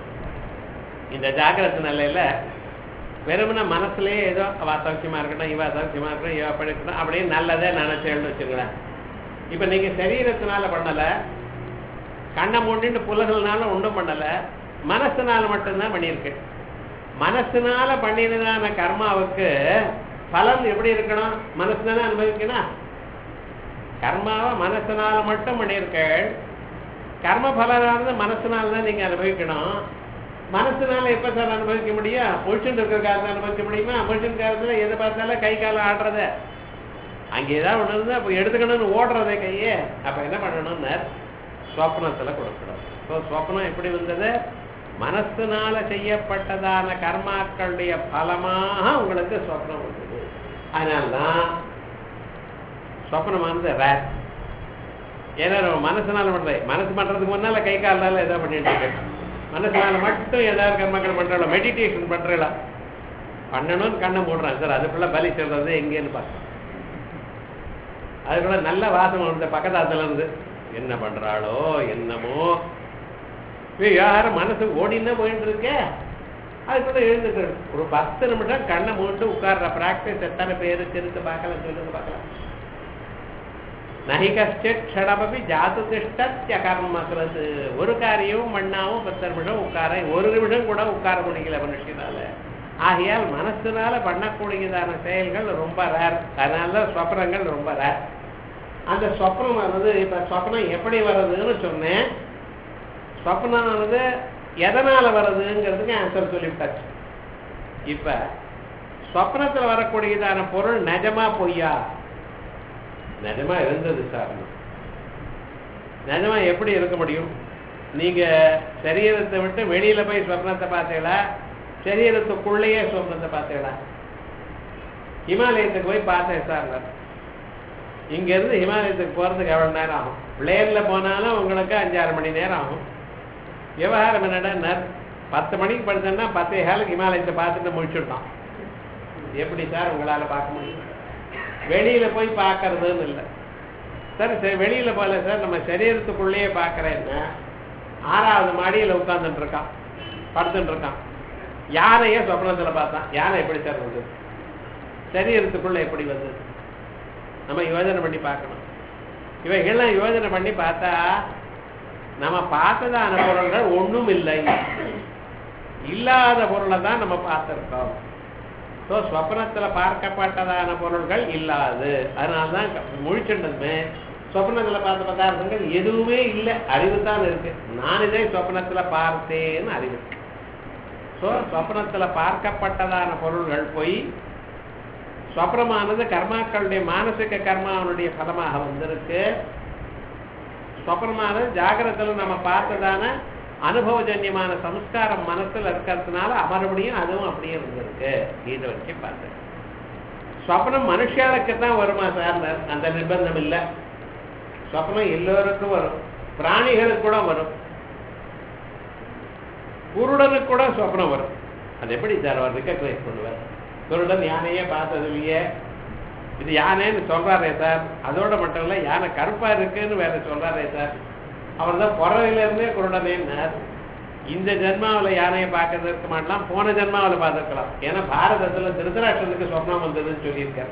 இந்த ஜாகிரத நிலையில வெறுமன மனசுலயே ஏதோ அவ சௌக்கியமா இருக்கட்டும் இவ சௌக்கியமா இருக்கட்டும் இவ அப்படி இருக்கட்டும் அப்படின்னு நல்லதே நினைச்சேன்னு வச்சுங்களேன் இப்ப நீங்க சரீரத்தினால பண்ணல கண்ணை மூடிட்டு புலகள்னால ஒன்றும் பண்ணல மனசுனால மட்டும்தான் பண்ணியிருக்கு மனசுனால பண்ணினதான கர்மாவுக்கு பலன் எப்படி இருக்கணும் மனசு தானே அனுபவிக்கணும் கர்மாவை மனசுனால மட்டும் பண்ணியிருக்கேள் கர்ம பலனானது மனசுனால தான் நீங்க அனுபவிக்கணும் மனசுனால எப்ப சார் அனுபவிக்க முடியும் முழிச்சுட்டு இருக்கிற காலத்துல அனுபவிக்க முடியுமா முழிச்சுட்டு காலத்துல எதை பார்த்தாலும் கை காலம் ஆடுறத அங்க ஏதாவது ஒண்ணு இருந்தா அப்ப எடுத்துக்கணும்னு ஓடுறதே கையே அப்ப என்ன பண்ணணும்னு சொப்னத்துல கொடுக்கணும் ஸோ சொப்னம் எப்படி வந்தது மனசுனால செய்யப்பட்டதான கர்மாக்களுடைய பலமாக உங்களுக்கு சொப்னம் வந்தது அதனால்தான் சொப்னமானது ரேர் ஏன்னா நம்ம மனசுனால பண்றது மனசு பண்றதுக்கு முன்னால கை காலால ஏதோ பண்ணிட்டு இருக்கேன் மனசுனால மட்டும் ஏதாவது கர்மங்கள் பண்றோம் மெடிடேஷன் பண்றீங்களா பண்ணணும்னு கண்ணை மூடுறேன் சார் அதுக்குள்ள பலி சொல்றது எங்கேன்னு பார்த்தேன் அதுக்குள்ள நல்ல வாசம் வந்து பக்கத்தாத்துல இருந்து என்ன பண்றாளோ என்னமோ யாரும் மனசு ஓடினா போயிட்டு இருக்கே அதுக்குள்ள எழுந்துட்டு ஒரு பத்து நிமிஷம் கண்ணை மூட்டு உட்கார்ற பிராக்டிஸ் எத்தனை பேரு தெரிந்து பார்க்கலாம் சொல்லுங்க பார்க்கலாம் நகி கஷ்டித் க்ஷணமபி ஜாத்து திஷ்டத்ய கர்மக்கிறது ஒரு காரியமும் மண்ணாவும் பத்து நிமிஷம் உட்கார ஒரு நிமிஷம் கூட உட்கார முடியல மனுஷனால ஆகையால் மனசுனால பண்ணக்கூடியதான செயல்கள் ரொம்ப ரேர் அதனால ஸ்வப்னங்கள் ரொம்ப ரேர் அந்த ஸ்வப்னம் வந்து இப்ப ஸ்வப்னம் எப்படி வர்றதுன்னு சொன்னேன் ஸ்வப்னமானது எதனால வருதுங்கிறதுக்கு ஆன்சர் சொல்லிவிட்டாச்சு இப்ப ஸ்வப்னத்துல வரக்கூடியதான பொருள் நிஜமா பொய்யா நிஜமா இருந்தது சார் நிஜமா எப்படி இருக்க முடியும் நீங்க சரீரத்தை விட்டு வெளியில போய் சொப்னத்தை பார்த்தீங்களா சரீரத்துக்குள்ளேயே சொப்னத்தை பார்த்தீங்களா ஹிமாலயத்துக்கு போய் பார்த்தேன் சார் இங்க இருந்து ஹிமாலயத்துக்கு போறதுக்கு எவ்வளவு நேரம் ஆகும் பிளேன்ல போனாலும் உங்களுக்கு அஞ்சாறு மணி நேரம் ஆகும் விவகாரம் என்னடா பத்து மணிக்கு படுத்தோம்னா பத்தே காலுக்கு ஹிமாலயத்தை பார்த்துட்டு முடிச்சுட்டோம் எப்படி சார் உங்களால பார்க்க முடியும் வெளியில போய் பார்க்கறதுன்னு இல்லை சார் சரி வெளியில போல சார் நம்ம சரீரத்துக்குள்ளேயே பார்க்கறேன்னா ஆறாவது மாடியில் உட்கார்ந்துட்டு இருக்கான் படுத்துட்டு இருக்கான் யானையே சொப்னத்துல பார்த்தான் யானை எப்படி சார் வந்தது சரீரத்துக்குள்ள எப்படி வந்தது நம்ம யோஜனை பண்ணி பார்க்கணும் இவைகள்லாம் யோஜனை பண்ணி பார்த்தா நம்ம பார்த்ததான பொருள்கள் ஒன்றும் இல்லை இல்லாத பொருளை தான் நம்ம பார்த்துருக்கோம் ஸோ ஸ்வப்னத்தில் பார்க்கப்பட்டதான பொருள்கள் இல்லாது அதனால தான் முழிச்சுட்டதுமே சொப்னத்தில் பார்த்த பதார்த்தங்கள் எதுவுமே இல்லை அறிவு தான் இருக்கு நான் இதை சொப்னத்தில் பார்த்தேன்னு அறிவு ஸோ சொப்னத்தில் பார்க்கப்பட்டதான பொருள்கள் போய் சொப்னமானது கர்மாக்களுடைய மானசிக கர்மாவனுடைய பலமாக வந்திருக்கு சொப்னமானது ஜாகிரத்தில் நம்ம பார்த்ததான அனுபவஜன்யமான சம்ஸ்காரம் மனசுல இருக்கிறதுனால மறுபடியும் அதுவும் அப்படியே வந்திருக்கு இது வரைக்கும் பார்த்தேன் ஸ்வப்னம் மனுஷாளுக்கு தான் வருமா சார் அந்த நிர்பந்தம் இல்லை ஸ்வப்னம் எல்லோருக்கும் வரும் பிராணிகளுக்கு கூட வரும் குருடனுக்கு கூட ஸ்வப்னம் வரும் அது எப்படி சார் அவர் ரிகக்னைஸ் பண்ணுவார் குருடன் யானையே பார்த்தது இல்லையே இது யானைன்னு சொல்றாரே சார் அதோட மட்டும் இல்ல யானை கருப்பா இருக்குன்னு வேற சொல்றாரே சார் அவர் தான் பிறவில இருந்தே குருடனேன்னார் இந்த ஜென்மாவில் யானையை பார்க்கறது இருக்க மாட்டலாம் போன ஜென்மாவில் பார்த்துருக்கலாம் ஏன்னா பாரதத்துல திருத்தராஷ்டிரனுக்கு சொப்னம் வந்ததுன்னு சொல்லியிருக்காரு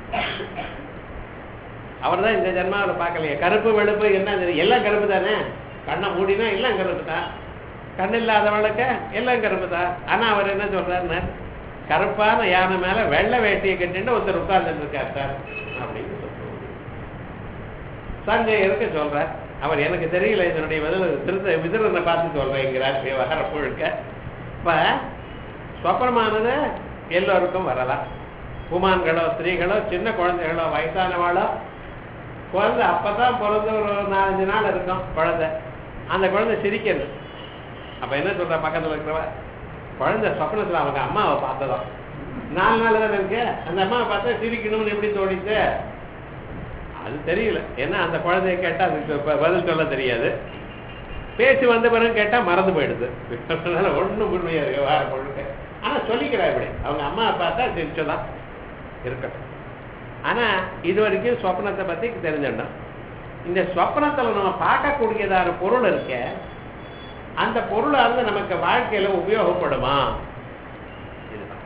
அவர் தான் இந்த ஜென்மாவில் பார்க்கலையே கருப்பு வெளுப்பு என்ன எல்லாம் கருப்பு தானே கண்ணை மூடினா எல்லாம் கருப்பு தான் கண் இல்லாதவளுக்கு எல்லாம் கருப்பு தான் ஆனா அவர் என்ன சொல்றாருன்னா கருப்பான யானை மேல வெள்ளை வேட்டியை கட்டிட்டு ஒருத்தர் உட்கார்ந்துட்டு இருக்கார் சார் அப்படின்னு சொல்றாரு சஞ்சயருக்கு சொல்றார் அவர் எனக்கு தெரியல இதனுடைய பதில் திருத்த விதிரனை பார்த்து சொல்றேங்கிறார் விவகாரம் முழுக்க இப்ப சொப்பனமானது எல்லோருக்கும் வரலாம் குமான்களோ ஸ்திரீகளோ சின்ன குழந்தைகளோ வயசானவாளோ குழந்தை அப்பதான் பிறந்து ஒரு நாலஞ்சு நாள் இருக்கும் குழந்தை அந்த குழந்தை சிரிக்கிறது அப்ப என்ன சொல்ற பக்கத்துல இருக்கிறவ குழந்தை சொப்னத்துல அவங்க அம்மாவை பார்த்ததாம் நாலு நாள் தானே இருக்கு அந்த அம்மாவை பார்த்தா சிரிக்கணும்னு எப்படி தோணிச்சு அது தெரியல ஏன்னா அந்த குழந்தைய கேட்டா அதுக்கு ப- பதில் சொல்ல தெரியாது பேச்சு வந்த பிறகு கேட்டா மறந்து போயிடுது அதனால ஒண்ணும் உண்மையா இருக்கு வேற பொழுது ஆனா சொல்லிக்கிறா இப்படி அவங்க அம்மா பார்த்தா சிரிச்சதான் இருக்கட்டும் ஆனா இது வரைக்கும் சொப்னத்தை பத்தி தெரிஞ்சிடணும் இந்த சொப்னத்துல நம்ம பார்க்கக்கூடியதான பொருள் இருக்க அந்த பொருளானது நமக்கு வாழ்க்கையில உபயோகப்படுமா இதுதான்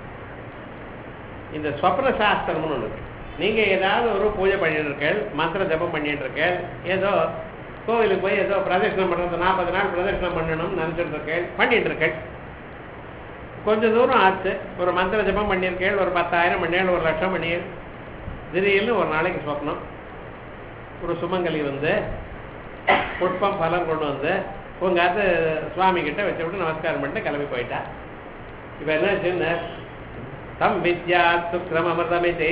இந்த சொப்ன சாஸ்திரம்னு ஒண்ணு இருக்கு நீங்க ஏதாவது ஒரு பூஜை பண்ணிட்டு இருக்கேள் மந்திர ஜபம் பண்ணிட்டு இருக்கேள் ஏதோ கோவிலுக்கு போய் ஏதோ பிரதட்சணம் பண்றது நாற்பது நாள் பிரதட்சணம் பண்ணணும்னு நினைச்சிட்டு இருக்கேள் பண்ணிட்டு இருக்கேள் கொஞ்ச தூரம் ஆச்சு ஒரு மந்திர ஜபம் பண்ணியிருக்கேள் ஒரு பத்தாயிரம் பண்ணியல் ஒரு லட்சம் பண்ணியல் திடீர்னு ஒரு நாளைக்கு சொப்னம் ஒரு சுமங்கலி வந்து புஷ்பம் பலம் கொண்டு வந்து உங்க அது சுவாமி கிட்ட வச்சு விட்டு நமஸ்காரம் பண்ணிட்டு கிளம்பி போயிட்டா இப்ப என்ன ஆச்சுன்னு தம் வித்யா சுக்ரம் அமிர்தமிதே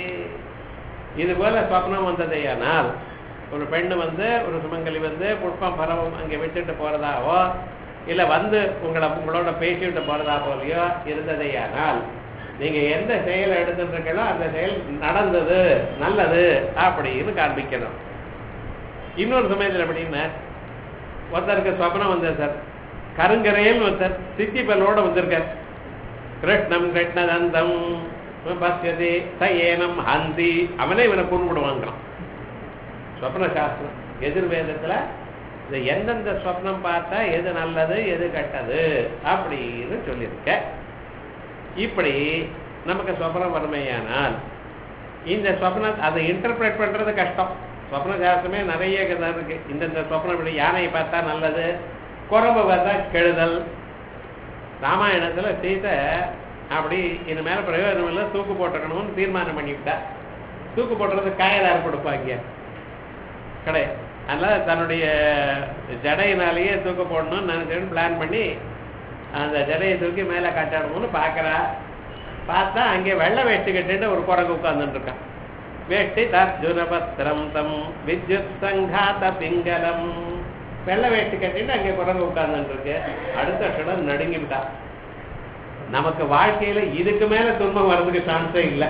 இது போல சொப்னம் வந்ததையானால் ஒரு பெண்ணு வந்து ஒரு சுமங்கலி வந்து புஷ்பம் பரவம் அங்கே விட்டுட்டு போறதாவோ இல்ல வந்து உங்களை உங்களோட பேசிட்டு போறதா போலயோ இருந்ததையானால் நீங்க எந்த செயலை எடுத்துட்டு இருக்கீங்களோ அந்த செயல் நடந்தது நல்லது அப்படின்னு காண்பிக்கணும் இன்னொரு சமயத்துல எப்படின்னா ஒருத்தருக்கு சொப்னம் வந்தது சார் கருங்கரையில் ஒருத்தர் சித்தி பல்லோட வந்திருக்கார் கிருஷ்ணம் கிருஷ்ணதந்தம் பசியதே சயேனம் ஹந்தி அவனே இவனை கொண்டு விடுவாங்கிறான் சொப்ன சாஸ்திரம் எதிர்வேதத்துல இந்த எந்தெந்த சொப்னம் பார்த்தா எது நல்லது எது கெட்டது அப்படின்னு சொல்லியிருக்க இப்படி நமக்கு சொப்னம் வறுமையானால் இந்த சொப்னம் அதை இன்டர்பிரேட் பண்றது கஷ்டம் சொப்ன சாஸ்திரமே நிறைய கதை இருக்கு இந்தந்த சொப்னம் இப்படி யானையை பார்த்தா நல்லது குரம்பு பார்த்தா கெடுதல் ராமாயணத்துல சீதை அப்படி இது மேல பிரயோஜனம் இல்லை தூக்கு போட்டுக்கணும்னு தீர்மானம் பண்ணிவிட்டா தூக்கு போட்டுறது காயதார் கொடுப்பாங்க கிடையாது அதனால தன்னுடைய ஜடையினாலேயே தூக்க போடணும்னு நினைச்சேன்னு பிளான் பண்ணி அந்த ஜடையை தூக்கி மேலே காட்டாடணும்னு பார்க்கறா பார்த்தா அங்கே வெள்ளை வேஷ்டி கட்டிட்டு ஒரு குரங்கு உட்கார்ந்துட்டு இருக்கான் வேஷ்டி தர்ஜுனபத்திரம் தம் வித்யுத் சங்காத பிங்கலம் வெள்ளை வேஷ்டி கட்டிட்டு அங்கே குரங்கு உட்கார்ந்துட்டு இருக்கு அடுத்த க்ஷணம் நடுங்கிவிட்டா நமக்கு வாழ்க்கையில இதுக்கு மேல துன்பம் வர்றதுக்கு சான்ஸே இல்லை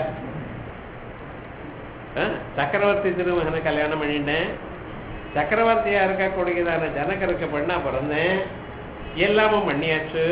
அஹ், சக்கரவர்த்தி திருமகனை கல்யாணம் பண்ணிட்டேன் சக்கரவர்த்தியா இருக்கக்கூடியதான ஜனகருக்கு பெண்ணா பிறந்தேன் எல்லாமும் பண்ணியாச்சு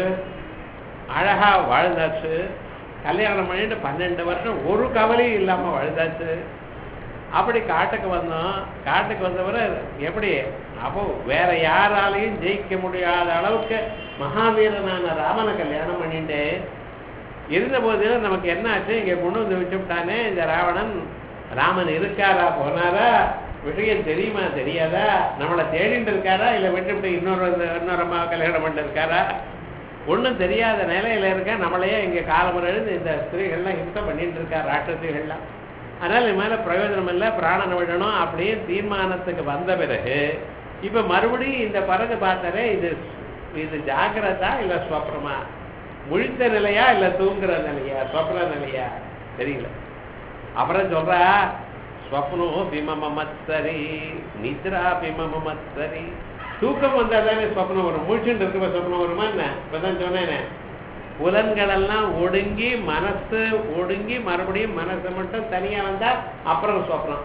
அழகா வாழ்ந்தாச்சு கல்யாணம் பண்ணிட்டு பன்னெண்டு வருஷம் ஒரு கவலையும் இல்லாம வாழ்ந்தாச்சு அப்படி காட்டுக்கு வந்தோம் காட்டுக்கு வந்தவரை எப்படி அப்போ வேற யாராலையும் ஜெயிக்க முடியாத அளவுக்கு மகாவீரனான ராமனை கல்யாணம் பண்ணிட்டு இருந்த போதிலும் நமக்கு என்ன ஆச்சு இங்க கொண்டு வந்து வச்சுட்டானே இந்த ராவணன் ராமன் இருக்காரா போனாரா விஷயம் தெரியுமா தெரியாதா நம்மளை தேடிட்டு இருக்காரா இல்ல விட்டுவிட்டு இன்னொரு இன்னொரு அம்மா கல்யாணம் பண்ணிட்டு இருக்காரா ஒண்ணும் தெரியாத நிலையில இருக்க நம்மளையே இங்க காலமுறை எழுந்து இந்த ஸ்திரீகள்லாம் ஹிம்சை பண்ணிட்டு இருக்கா ராட்சசிகள்லாம் அதனால இது மேல பிரயோஜனம் இல்லை பிராணனை விடணும் அப்படின்னு தீர்மானத்துக்கு வந்த பிறகு இப்ப மறுபடியும் இந்த பறந்து பார்த்தாரே இது இது ஜாக்கிரதா இல்ல ஸ்வப்னமா முழித்த நிலையா இல்ல தூங்குற நிலையா சொப்ன நிலையா தெரியல அப்புறம் சொல்றா ஸ்வப்னோ பிமமமத்சரி நித்ரா பிமமமத்சரி தூக்கம் வந்தா தானே சொப்னம் வரும் முழிச்சுட்டு இருக்க சொப்னம் வருமா என்ன இப்பதான் சொன்னேனே புலன்களெல்லாம் ஒடுங்கி மனசு ஒடுங்கி மறுபடியும் மனசு மட்டும் தனியா வந்தா அப்புறம் சொப்னம்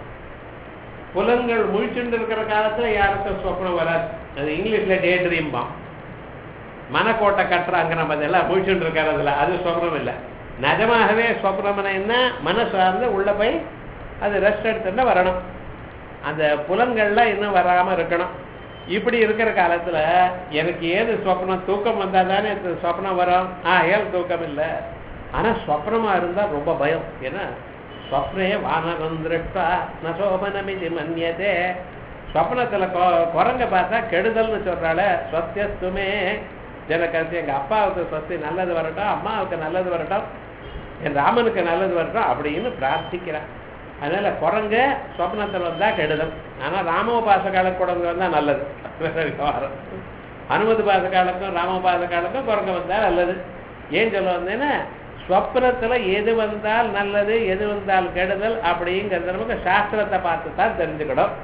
புலன்கள் முழிச்சுட்டு இருக்கிற காலத்துல யாருக்கும் சொப்னம் வராது அது இங்கிலீஷ்ல டே ட்ரீம்பாம் மனக்கோட்டை கட்டுறாங்க நம்ம அதெல்லாம் முழிச்சுட்டு இருக்கிறதுல அது சொப்னம் இல்லை நிஜமாகவே சொப்னம்னா என்ன மனசு வந்து உள்ள போய் அது ரெஸ்ட் எடுத்துட்டு வரணும் அந்த புலன்கள்லாம் இன்னும் வராம இருக்கணும் இப்படி இருக்கிற காலத்துல எனக்கு ஏது சொப்னம் தூக்கம் வந்தா தானே இது சொப்னம் வரும் ஆ ஏன் தூக்கம் இல்லை ஆனா சொப்னமா இருந்தா ரொம்ப பயம் ஏன்னா ஸ்வப்னே வானரம் திருஷ்டா நசோபனமிதி மன்யதே ஸ்வப்னத்துல கொ- குரங்க பார்த்தா கெடுதல்னு சொல்றாள ஸ்வத்தியஸ்துமே ஜனகரசி எங்க அப்பாவுக்கு சொத்து நல்லது வரட்டும் அம்மாவுக்கு நல்லது வரட்டும் என் ராமனுக்கு நல்லது வரட்டும் அப்படின்னு பிரார்த்திக்கிறான் அதனால குரங்க சொப்னத்தில் வந்தா கெடுதல் ஆனா ராமோபாசகால குரங்கு வந்தா நல்லது வேற விவகாரம். அனுமதி பாசகாலுக்கும் ராமபாசகாலுக்கும் குரங்கு வந்தா நல்லது ஏன் சொல்ல வந்தேன்னா ஸ்வப்னத்துல எது வந்தால் நல்லது எது வந்தால் கெடுதல் அப்படிங்கிறது நமக்கு சாஸ்திரத்தை பார்த்து தான் தெரிஞ்சுக்கணும்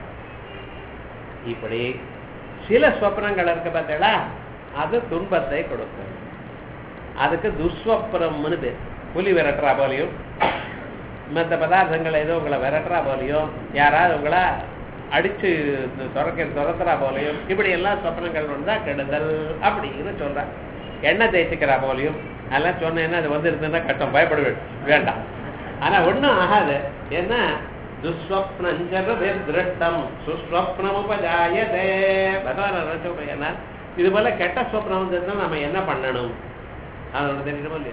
இப்படி சில ஸ்வப்னங்கள் இருக்கு பார்த்தீங்களா அது துன்பத்தை கொடுக்கும் அதுக்கு துஸ்வப்னம்னு பேர் புலி விரட்டுறா போலையும் மற்ற பதார்த்தங்கள் ஏதோ உங்களை விரட்டுறா போலையும் யாராவது உங்களை அடிச்சு துறக்க துரத்துறா போலையும் இப்படி எல்லாம் சொப்னங்கள் வந்தா கெடுதல் அப்படின்னு சொல்றாங்க எண்ணெய் தேய்ச்சிக்கிறா போலையும் அதெல்லாம் சொன்னேன்னா அது வந்துருதுன்னா கட்டம் பயப்பட வே- வேண்டாம் ஆனா ஒண்ணும் ஆகாது ஏன்னா துஸ்வப்னஞ்சர திருஷ்டம் சுஸ்வப்னம் உபஜாயதே பகவான் சொல்றேன் இது போல கெட்ட சொப்னம் வந்ததுன்னா நம்ம என்ன பண்ணணும் அது தெரியுமா இல்லையா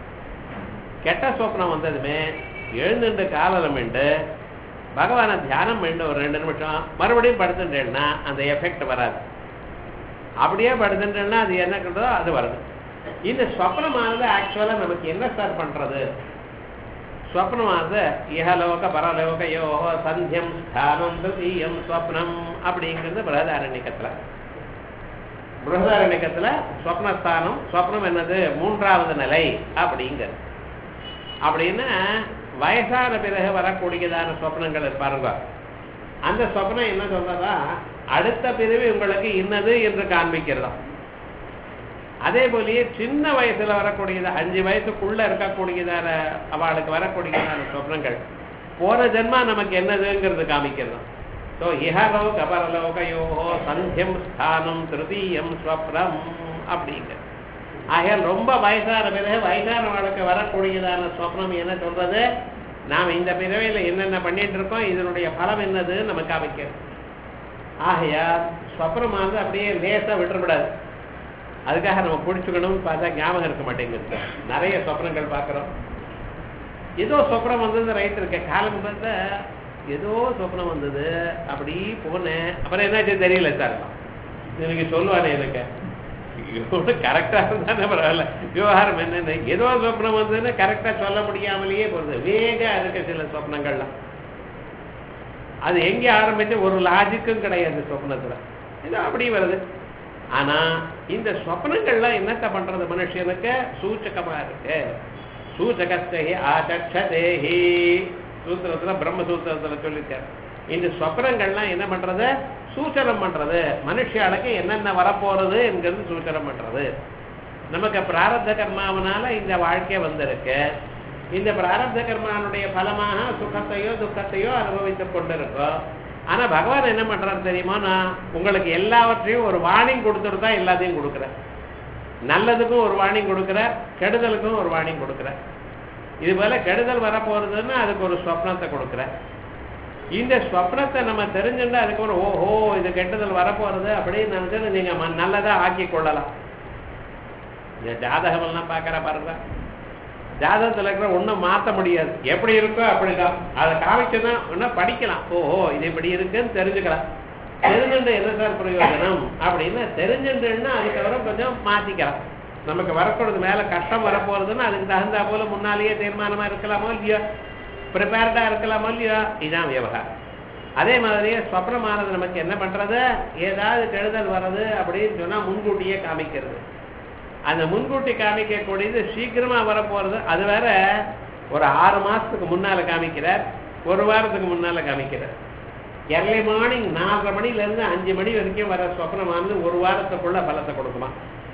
கெட்ட சொப்னம் வந்ததுமே எழுந்துட்டு காலம் மிண்டு பகவானை தியானம் பண்ணி ஒரு ரெண்டு நிமிஷம் மறுபடியும் படுத்துட்டேன்னா அந்த எஃபெக்ட் வராது அப்படியே படுத்துட்டேன்னா அது என்ன கண்டதோ அது வருது இந்த ஸ்வப்னமானது ஆக்சுவலா நமக்கு என்ன சார் பண்றது ஸ்வப்னமானது இஹலோக பரலோக யோகோ சந்தியம் ஸ்தானம் திருத்தீயம் ஸ்வப்னம் அப்படிங்கிறது பிரதாரண்யக்கத்துல பிரதாரண்யக்கத்துல ஸ்வப்னஸ்தானம் ஸ்வப்னம் என்னது மூன்றாவது நிலை அப்படிங்கிறது அப்படின்னா வயசான பிறகு வரக்கூடியதான சொப்னங்கள் பாருங்க அந்த சொப்னம் என்ன சொல்றதா அடுத்த பிறவி உங்களுக்கு இன்னது என்று காண்பிக்கிறதா அதே போலயே சின்ன வயசுல வரக்கூடியது அஞ்சு வயசுக்குள்ள இருக்கக்கூடியதான அவளுக்கு வரக்கூடியதான சொப்னங்கள் போன ஜென்மா நமக்கு என்னதுங்கிறது காமிக்கிறதா ஸோ இஹலோக பரலோகயோகோ சந்தியம் ஸ்தானம் திருத்தீயம் ஸ்வப்னம் அப்படிங்கிற ஆகையால் ரொம்ப வயசான பிறகு வயசானவர்களுக்கு வரக்கூடியதான சொப்னம் என்ன சொல்றது நாம் இந்த பிறவையில் என்னென்ன பண்ணிட்டு இருக்கோம் இதனுடைய பலம் என்னது நமக்கு அமைக்கிறது ஆகையால் சொப்னமானது அப்படியே லேசா விட்டுறக்கூடாது அதுக்காக நம்ம பிடிச்சுக்கணும்னு பார்த்தா ஞாபகம் இருக்க மாட்டேங்குது நிறைய சொப்னங்கள் பார்க்குறோம் ஏதோ சொப்னம் வந்தது ரைட் இருக்க காலம் பார்த்தா ஏதோ சொப்னம் வந்தது அப்படி போனேன் அப்புறம் என்னாச்சு தெரியல சார் எனக்கு சொல்லுவானே எனக்கு இவனு கரெக்டா இருந்தானே பரவாயில்ல விவகாரம் என்னன்னு ஏதோ சொப்னம் வந்ததுன்னு கரெக்டா சொல்ல முடியாமலேயே போகுது வேகா இருக்க சில சொப்னங்கள்லாம் அது எங்க ஆரம்பிச்சு ஒரு லாஜிக்கும் கிடையாது சொப்னத்துல இது அப்படி வருது ஆனா இந்த சொப்னங்கள்லாம் என்னத்த பண்றது மனுஷனுக்கு சூச்சகமா இருக்கு சூச்சகஸ்தே ஆச்சேஹி சூத்திரத்துல பிரம்ம சூத்திரத்துல சொல்லிட்டார் இந்த சொப்னங்கள்லாம் என்ன பண்றது சூச்சனம் பண்றது மனுஷாளுக்கு என்னென்ன வரப்போறது என்கிறது சூச்சனம் பண்றது நமக்கு பிராரப்த கர்மாவனால இந்த வாழ்க்கை வந்திருக்கு இந்த பிராரப்த கர்மானுடைய பலமாக சுகத்தையோ துக்கத்தையோ அனுபவித்துக் கொண்டிருக்கோம் ஆனா பகவான் என்ன பண்றாரு தெரியுமா நான் உங்களுக்கு எல்லாவற்றையும் ஒரு வார்னிங் கொடுத்துட்டு தான் எல்லாத்தையும் கொடுக்குறேன் நல்லதுக்கும் ஒரு வார்னிங் கொடுக்குறார் கெடுதலுக்கும் ஒரு வார்னிங் கொடுக்குறார் இது போல கெடுதல் வரப்போறதுன்னா அதுக்கு ஒரு ஸ்வப்னத்தை கொடுக்குறார் இந்த ஸ்வப்னத்தை நம்ம தெரிஞ்சுட்டா அதுக்கு ஒரு ஓஹோ இது கெட்டுதல் வரப்போறது அப்படின்னு நினைச்சு நீங்க ம- நல்லதா ஆக்கி கொள்ளலாம் இந்த ஜாதகம் எல்லாம் பார்க்கற பாருங்க ஜாதகத்துல இருக்கிற ஒண்ணும் மாத்த முடியாது எப்படி இருக்கோ அப்படிதான் அதை காமிச்சுதான் ஒன்னும் படிக்கலாம் ஓஹோ இது இப்படி இருக்குன்னு தெரிஞ்சுக்கலாம் தெரிஞ்சுட்டு என்ன சார் பிரயோஜனம் அப்படின்னு தெரிஞ்சுட்டுன்னா அதுக்கப்புறம் கொஞ்சம் மாத்திக்கலாம் நமக்கு வரப்போறது மேல கஷ்டம் வரப்போறதுன்னா அதுக்கு தகுந்தா போல முன்னாலேயே தீர்மானமா இருக்கலாமோ இல்லையோ ப்ரிப்பேர்டா இருக்கலாமோ இல்லையோ இதுதான் விவகாரம் அதே மாதிரியே சொப்னமானது நமக்கு என்ன பண்றது ஏதாவது கெடுதல் வர்றது அப்படின்னு சொன்னா முன்கூட்டியே காமிக்கிறது அந்த முன்கூட்டி காமிக்கக்கூடியது சீக்கிரமா வரப்போறது அது வேற ஒரு ஆறு மாசத்துக்கு முன்னால காமிக்கிறார் ஒரு வாரத்துக்கு முன்னால காமிக்கிறார் எர்லி மார்னிங் நாலரை மணில இருந்து அஞ்சு மணி வரைக்கும் வர சொப்னமானது ஒரு வாரத்துக்குள்ள பலத்தை கொடுக்குமா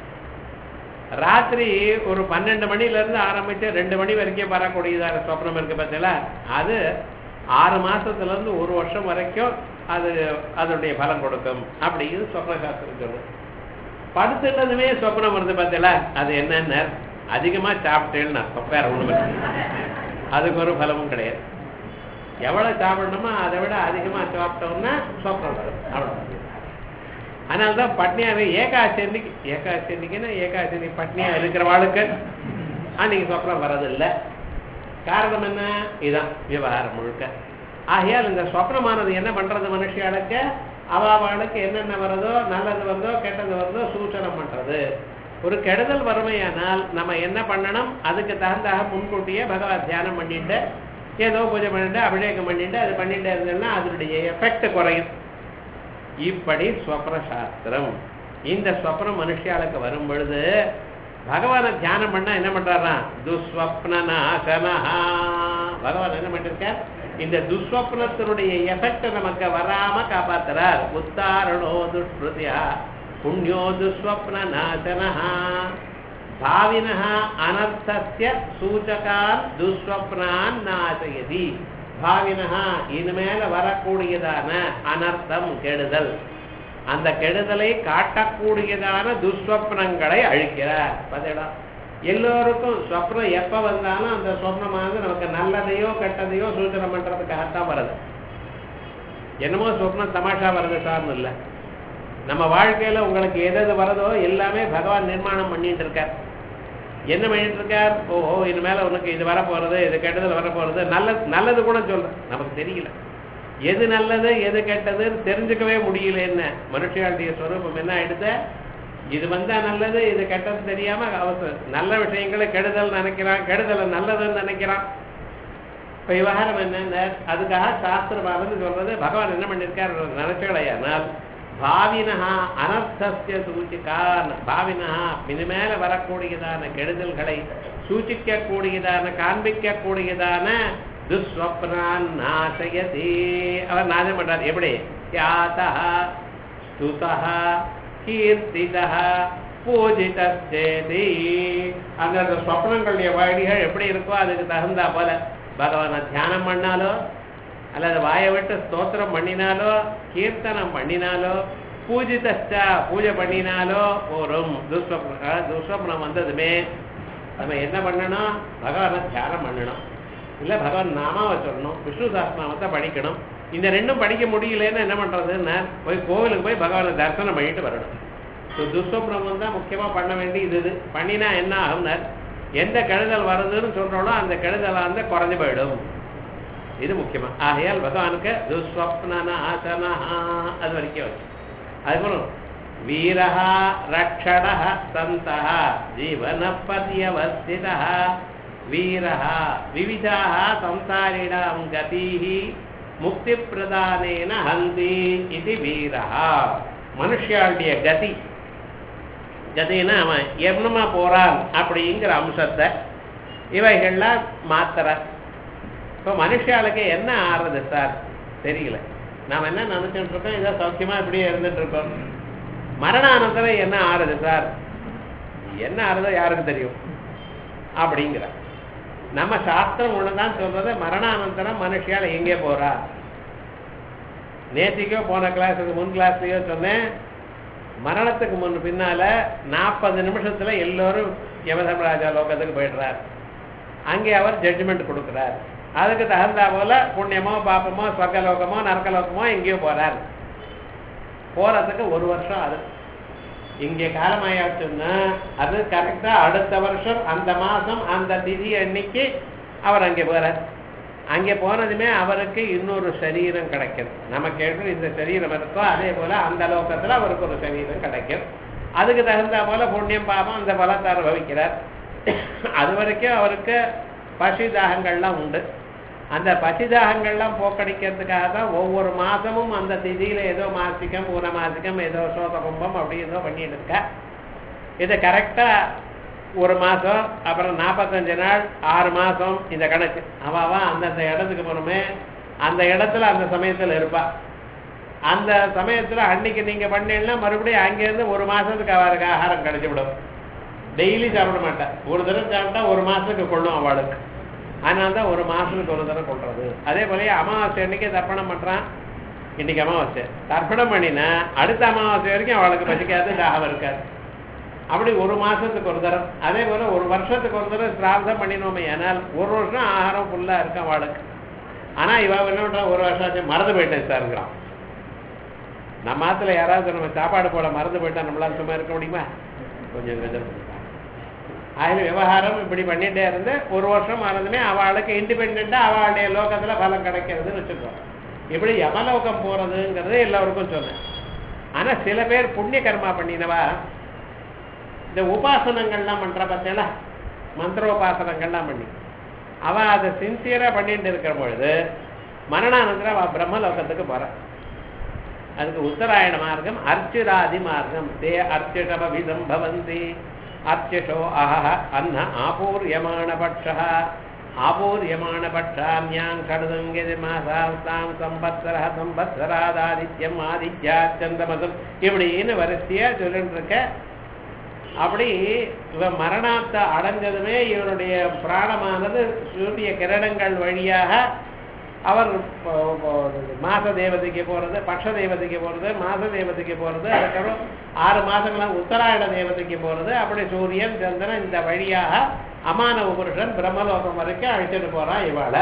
ராத்திரி ஒரு பன்னெண்டு மணில இருந்து ஆரம்பிச்சு ரெண்டு மணி வரைக்கும் வரக்கூடியதான சொப்னம் இருக்கு பார்த்தீங்களா அது ஆறு மாசத்துல இருந்து ஒரு வருஷம் வரைக்கும் அது அதனுடைய பலன் கொடுக்கும் அப்படிங்கிறது சொப்ன சாஸ்திரம் சொல்லுது படுத்துட்டதுமே சொப்னம் வருது பார்த்தீங்களா அது என்னன்னு அதிகமா சாப்பிட்டேன்னு அர்த்தம் வேற ஒண்ணுமே அதுக்கு ஒரு பலமும் கிடையாது எவ்வளவு சாப்பிடணுமோ அதை விட அதிகமா சாப்பிட்டோம்னா சொப்னம் வரும் அவ்வளவு அதனாலதான் பட்னியாவே ஏகாச்சன்னிக்கு ஏகாச்சன்னிக்குன்னா ஏகாச்சன்னி பட்னியா இருக்கிறவாளுக்கு அன்னைக்கு சொப்னம் வர்றதில்லை காரணம் என்ன இதான் விவகாரம் முழுக்க ஆகையால் இந்த சொப்னமானது என்ன பண்றது மனுஷியாளுக்கு அவாவாளுக்கு என்னென்ன வருதோ நல்லது வருதோ கெட்டது வருதோ சூச்சனம் பண்றது ஒரு கெடுதல் வறுமையானால் நம்ம என்ன பண்ணணும் அதுக்கு தகுந்தாக முன்கூட்டியே பகவத் தியானம் பண்ணிட்டு ஏதோ பூஜை பண்ணிட்டு அபிஷேகம் பண்ணிட்டு அது பண்ணிட்டு இருந்தோம்னா அதனுடைய எஃபெக்ட் குறையும் இப்படி ஸ்வப்ன சாஸ்திரம் இந்த ஸ்வப்னம் மனுஷியாளுக்கு வரும் பொழுது பகவானை தியானம் பண்ணா என்ன பண்றாரா துஸ்வப்ன நாசனஹா பகவான் என்ன பண்ணிருக்கார் இந்த துஸ்வப்னத்தினுடைய எஃபெக்ட் நமக்கு வராம காப்பாத்துறார் உத்தாரணோ துஷ்பிருதியா புண்ணியோ துஸ்வப்ன நாசனஹா பாவினः அனர்த்தஸ்ய சூச்சகான் துஸ்வப்னான் நாசயதி பாவினः இனிமேல வரக்கூடியதான அனர்த்தம் கெடுதல் அந்த கெடுதலை காட்டக்கூடியதான துஸ்வப்னங்களை அழிக்கிறார் பார்த்தீங்களா எல்லோருக்கும் சொப்னம் எப்ப வந்தாலும் அந்த சொப்னமானது நமக்கு நல்லதையோ கெட்டதையோ சூச்சனை பண்றதுக்காகத்தான் வருது என்னமோ சொப்னம் தமாஷா வருது சார்னு இல்லை நம்ம வாழ்க்கையில உங்களுக்கு எது எது வரதோ எல்லாமே பகவான் நிர்மாணம் பண்ணிட்டு இருக்கார் என்ன பண்ணிட்டு இருக்கார் ஓஹோ இது மேல உனக்கு இது வரப்போறது இது கெட்டதுல வரப்போறது நல்லது நல்லது கூட சொல்றேன் நமக்கு தெரியல எது நல்லது எது கெட்டதுன்னு தெரிஞ்சுக்கவே முடியல என்ன மனுஷியாளுடைய ஸ்வரூபம் என்ன ஆயிடுது இது வந்தா நல்லது இது கெட்டது தெரியாம அவசரம் நல்ல விஷயங்களை கெடுதல் நினைக்கிறான் கெடுதலை நல்லதுன்னு நினைக்கிறான் இப்ப விவகாரம் என்ன அதுக்காக சாஸ்திரமானது சொல்றது பகவான் என்ன பண்ணிருக்கார் நினைச்சுடையானால் பாவினஹா அனர்த்தஸ்ய சூச்சிகான் பாவினஹா இனிமேல வரக்கூடியதான கெடுதல்களை சூச்சிக்கக்கூடியதான காண்பிக்கக்கூடியதான துஸ்வப்னான் நாசயதி அவர் நாசம் பண்றார் எப்படி தியாதா ஸ்துதா கீர்த்திதா பூஜிதேதி அந்த அந்த ஸ்வப்னங்களுடைய வழிகள் எப்படி இருக்கோ அதுக்கு தகுந்தா போல பகவானை தியானம் பண்ணாலோ அல்லது வாயை விட்டு ஸ்தோத்திரம் பண்ணினாலோ கீர்த்தனம் பண்ணினாலோ பூஜிதா பூஜை பண்ணினாலோ போரும் துஸ்வப்னம் துஸ்வப்னம் வந்ததுமே நம்ம என்ன பண்ணணும் பகவானை தியானம் பண்ணணும் இல்லை பகவான் நாமாவை சொல்லணும் விஷ்ணு சாஸ்திரநாமத்தை படிக்கணும் இந்த ரெண்டும் படிக்க முடியலன்னு என்ன பண்றதுன்னா போய் கோவிலுக்கு போய் பகவானை தரிசனம் பண்ணிட்டு வரணும் ஸோ துஸ்வப்னம் தான் முக்கியமாக பண்ண வேண்டியது இது பண்ணினா என்ன ஆகும்னார் எந்த கெடுதல் வருதுன்னு சொல்றோமோ அந்த கெடுதல் வந்து குறைஞ்சு போயிடும் இது முக்கியமா ஆகையால் பகவானுக்கு துஸ்வப்னநாசனா அது வரைக்கும் வச்சு அதுக்கப்புறம் வீரஹா ரக்ஷண சந்தா ஜீவன பர்யவஸ்தித வீரஹா விவிதாக சம்சாரிணாம் கதீஹி முக்தி பிரதானேன ஹந்தி இது வீரஹா மனுஷியாளுடைய கதி கதின்னா அவன் என்னமா போறான் அப்படிங்கிற அம்சத்தை இவைகள்லாம் மாத்திர இப்போ மனுஷாளுக்கு என்ன ஆறுறது சார் தெரியல நாம் என்ன நினைச்சுட்டு இருக்கோம் ஏதோ சௌக்கியமா இப்படியே இருந்துட்டு இருக்கோம் மரணானந்தரம் என்ன ஆறுது சார் என்ன ஆறுதோ யாருக்கு தெரியும் அப்படிங்கிற நம்ம சாஸ்திரம் ஒண்ணுதான் சொல்றது மரணானந்தரம் மனுஷியால் எங்கே போறா நேத்திக்கோ போன கிளாஸுக்கு முன் கிளாஸ்லயோ சொன்னேன் மரணத்துக்கு முன் பின்னால நாற்பது நிமிஷத்துல எல்லோரும் யமதர்மராஜா லோகத்துக்கு போயிடுறார் அங்கே அவர் ஜட்ஜ்மெண்ட் கொடுக்கிறார் அதுக்கு தகுந்தா போல புண்ணியமோ பாப்பமோ சொர்க்கலோகமோ நரக்கலோகமோ எங்கேயோ போறார் போறதுக்கு ஒரு வருஷம் அது இங்கே காலமாயாச்சுன்னா அது கரெக்டா அடுத்த வருஷம் அந்த மாசம் அந்த திதி அன்னைக்கு அவர் அங்கே போறார் அங்கே போனதுமே அவருக்கு இன்னொரு சரீரம் கிடைக்கும் நமக்கு எப்படி இந்த சரீரம் இருக்கோ அதே போல அந்த லோகத்துல அவருக்கு ஒரு சரீரம் கிடைக்கும் அதுக்கு தகுந்த போல புண்ணியம் பாபம் அந்த பலத்தை அனுபவிக்கிறார் அது வரைக்கும் அவருக்கு பசி தாகங்கள்லாம் உண்டு அந்த பசிதாகங்கள்லாம் போக்கடிக்கிறதுக்காக தான் ஒவ்வொரு மாசமும் அந்த திதியில ஏதோ மாசிக்கம் பூன மாசிக்கம் ஏதோ சோத கும்பம் அப்படி ஏதோ பண்ணிட்டு இருக்கா இது கரெக்டா ஒரு மாசம் அப்புறம் நாற்பத்தஞ்சு நாள் ஆறு மாசம் இந்த கணக்கு அவாவா அந்தந்த இடத்துக்கு போனோமே அந்த இடத்துல அந்த சமயத்துல இருப்பா அந்த சமயத்துல அன்னைக்கு நீங்க பண்ணீங்கன்னா மறுபடியும் அங்கேருந்து ஒரு மாசத்துக்கு அவருக்கு ஆகாரம் கிடைச்சி விடும் டெய்லி சாப்பிட மாட்டேன் ஒரு தடவை சாப்பிட்டா ஒரு மாசத்துக்கு கொள்ளும் அவளுக்கு அதனால தான் ஒரு மாசத்துக்கு ஒரு தடவை கொள்றது அதே போலயே அமாவாசை அன்னைக்கு தர்ப்பணம் பண்றான் இன்னைக்கு அமாவாசை தர்ப்பணம் பண்ணினா அடுத்த அமாவாசை வரைக்கும் அவளுக்கு பசிக்காது தாகம் இருக்காது அப்படி ஒரு மாசத்துக்கு ஒரு தரம் அதே போல ஒரு வருஷத்துக்கு ஒரு தடவை சிரார்த்தம் பண்ணினோமே ஆனால் ஒரு வருஷம் ஆகாரம் ஃபுல்லா இருக்கும் அவளுக்கு ஆனா இவ என்ன பண்றா ஒரு வருஷம் ஆச்சு மறந்து போயிட்டேன் சார்ங்கிறான் நம்ம மாத்துல யாராவது நம்ம சாப்பாடு போட மறந்து போயிட்டா நம்மளால சும்மா இருக்க முடியுமா கொஞ்சம் கொஞ்சம் ஆயிரம் விவகாரம் இப்படி பண்ணிட்டே இருந்து ஒரு வருஷம் ஆனதுமே அவளுக்கு இண்டிபெண்டா அவளுடைய லோகத்துல பலம் கிடைக்கிறதுன்னு வச்சுக்கோ இப்படி யமலோகம் போறதுங்கிறது எல்லாருக்கும் சொன்னேன் ஆனா சில பேர் புண்ணிய கர்மா பண்ணினவா இந்த உபாசனங்கள்லாம் பண்ற பார்த்தேல மந்திரோபாசனங்கள்லாம் பண்ணி அவ அதை சின்சியரா பண்ணிட்டு இருக்கிற பொழுது மரணானந்தரம் அவ பிரம்மலோகத்துக்கு போற அதுக்கு உத்தராயண மார்க்கம் அர்ச்சிராதி மார்க்கம் தே அர்ச்சிடபவிதம் பவந்தி அர்ச்சிஷோ அஹ அன்ன ஆபூர்யமானபட்சः ஆபூர்யமானபட்சான்யாங் கடுதங்கிது மாசாஸ்தாம் சம்பத்சரः சம்பத்சராதாதித்யம் ஆதித்யா சந்திரமசம் இப்படின்னு வரிசையா சொல்லிட்டு இருக்க அப்படி இவன் மரணத்தை அடைஞ்சதுமே இவனுடைய பிராணமானது சூரிய கிரணங்கள் வழியாக அவர் ப- ப- மாச தேவதைக்கு போறது பக்ஷ தேவதைக்கு போறது மாச தேவதைக்கு போறது அதுக்கப்புறம் ஆறு மாசங்களாம் உத்தராயண தேவதைக்கு போறது அப்படி சூரியன் சந்திரன் இந்த வழியாக அமானவ புருஷன் பிரம்மலோகம் வரைக்கும் அழைச்சிட்டு போறான் இவாளை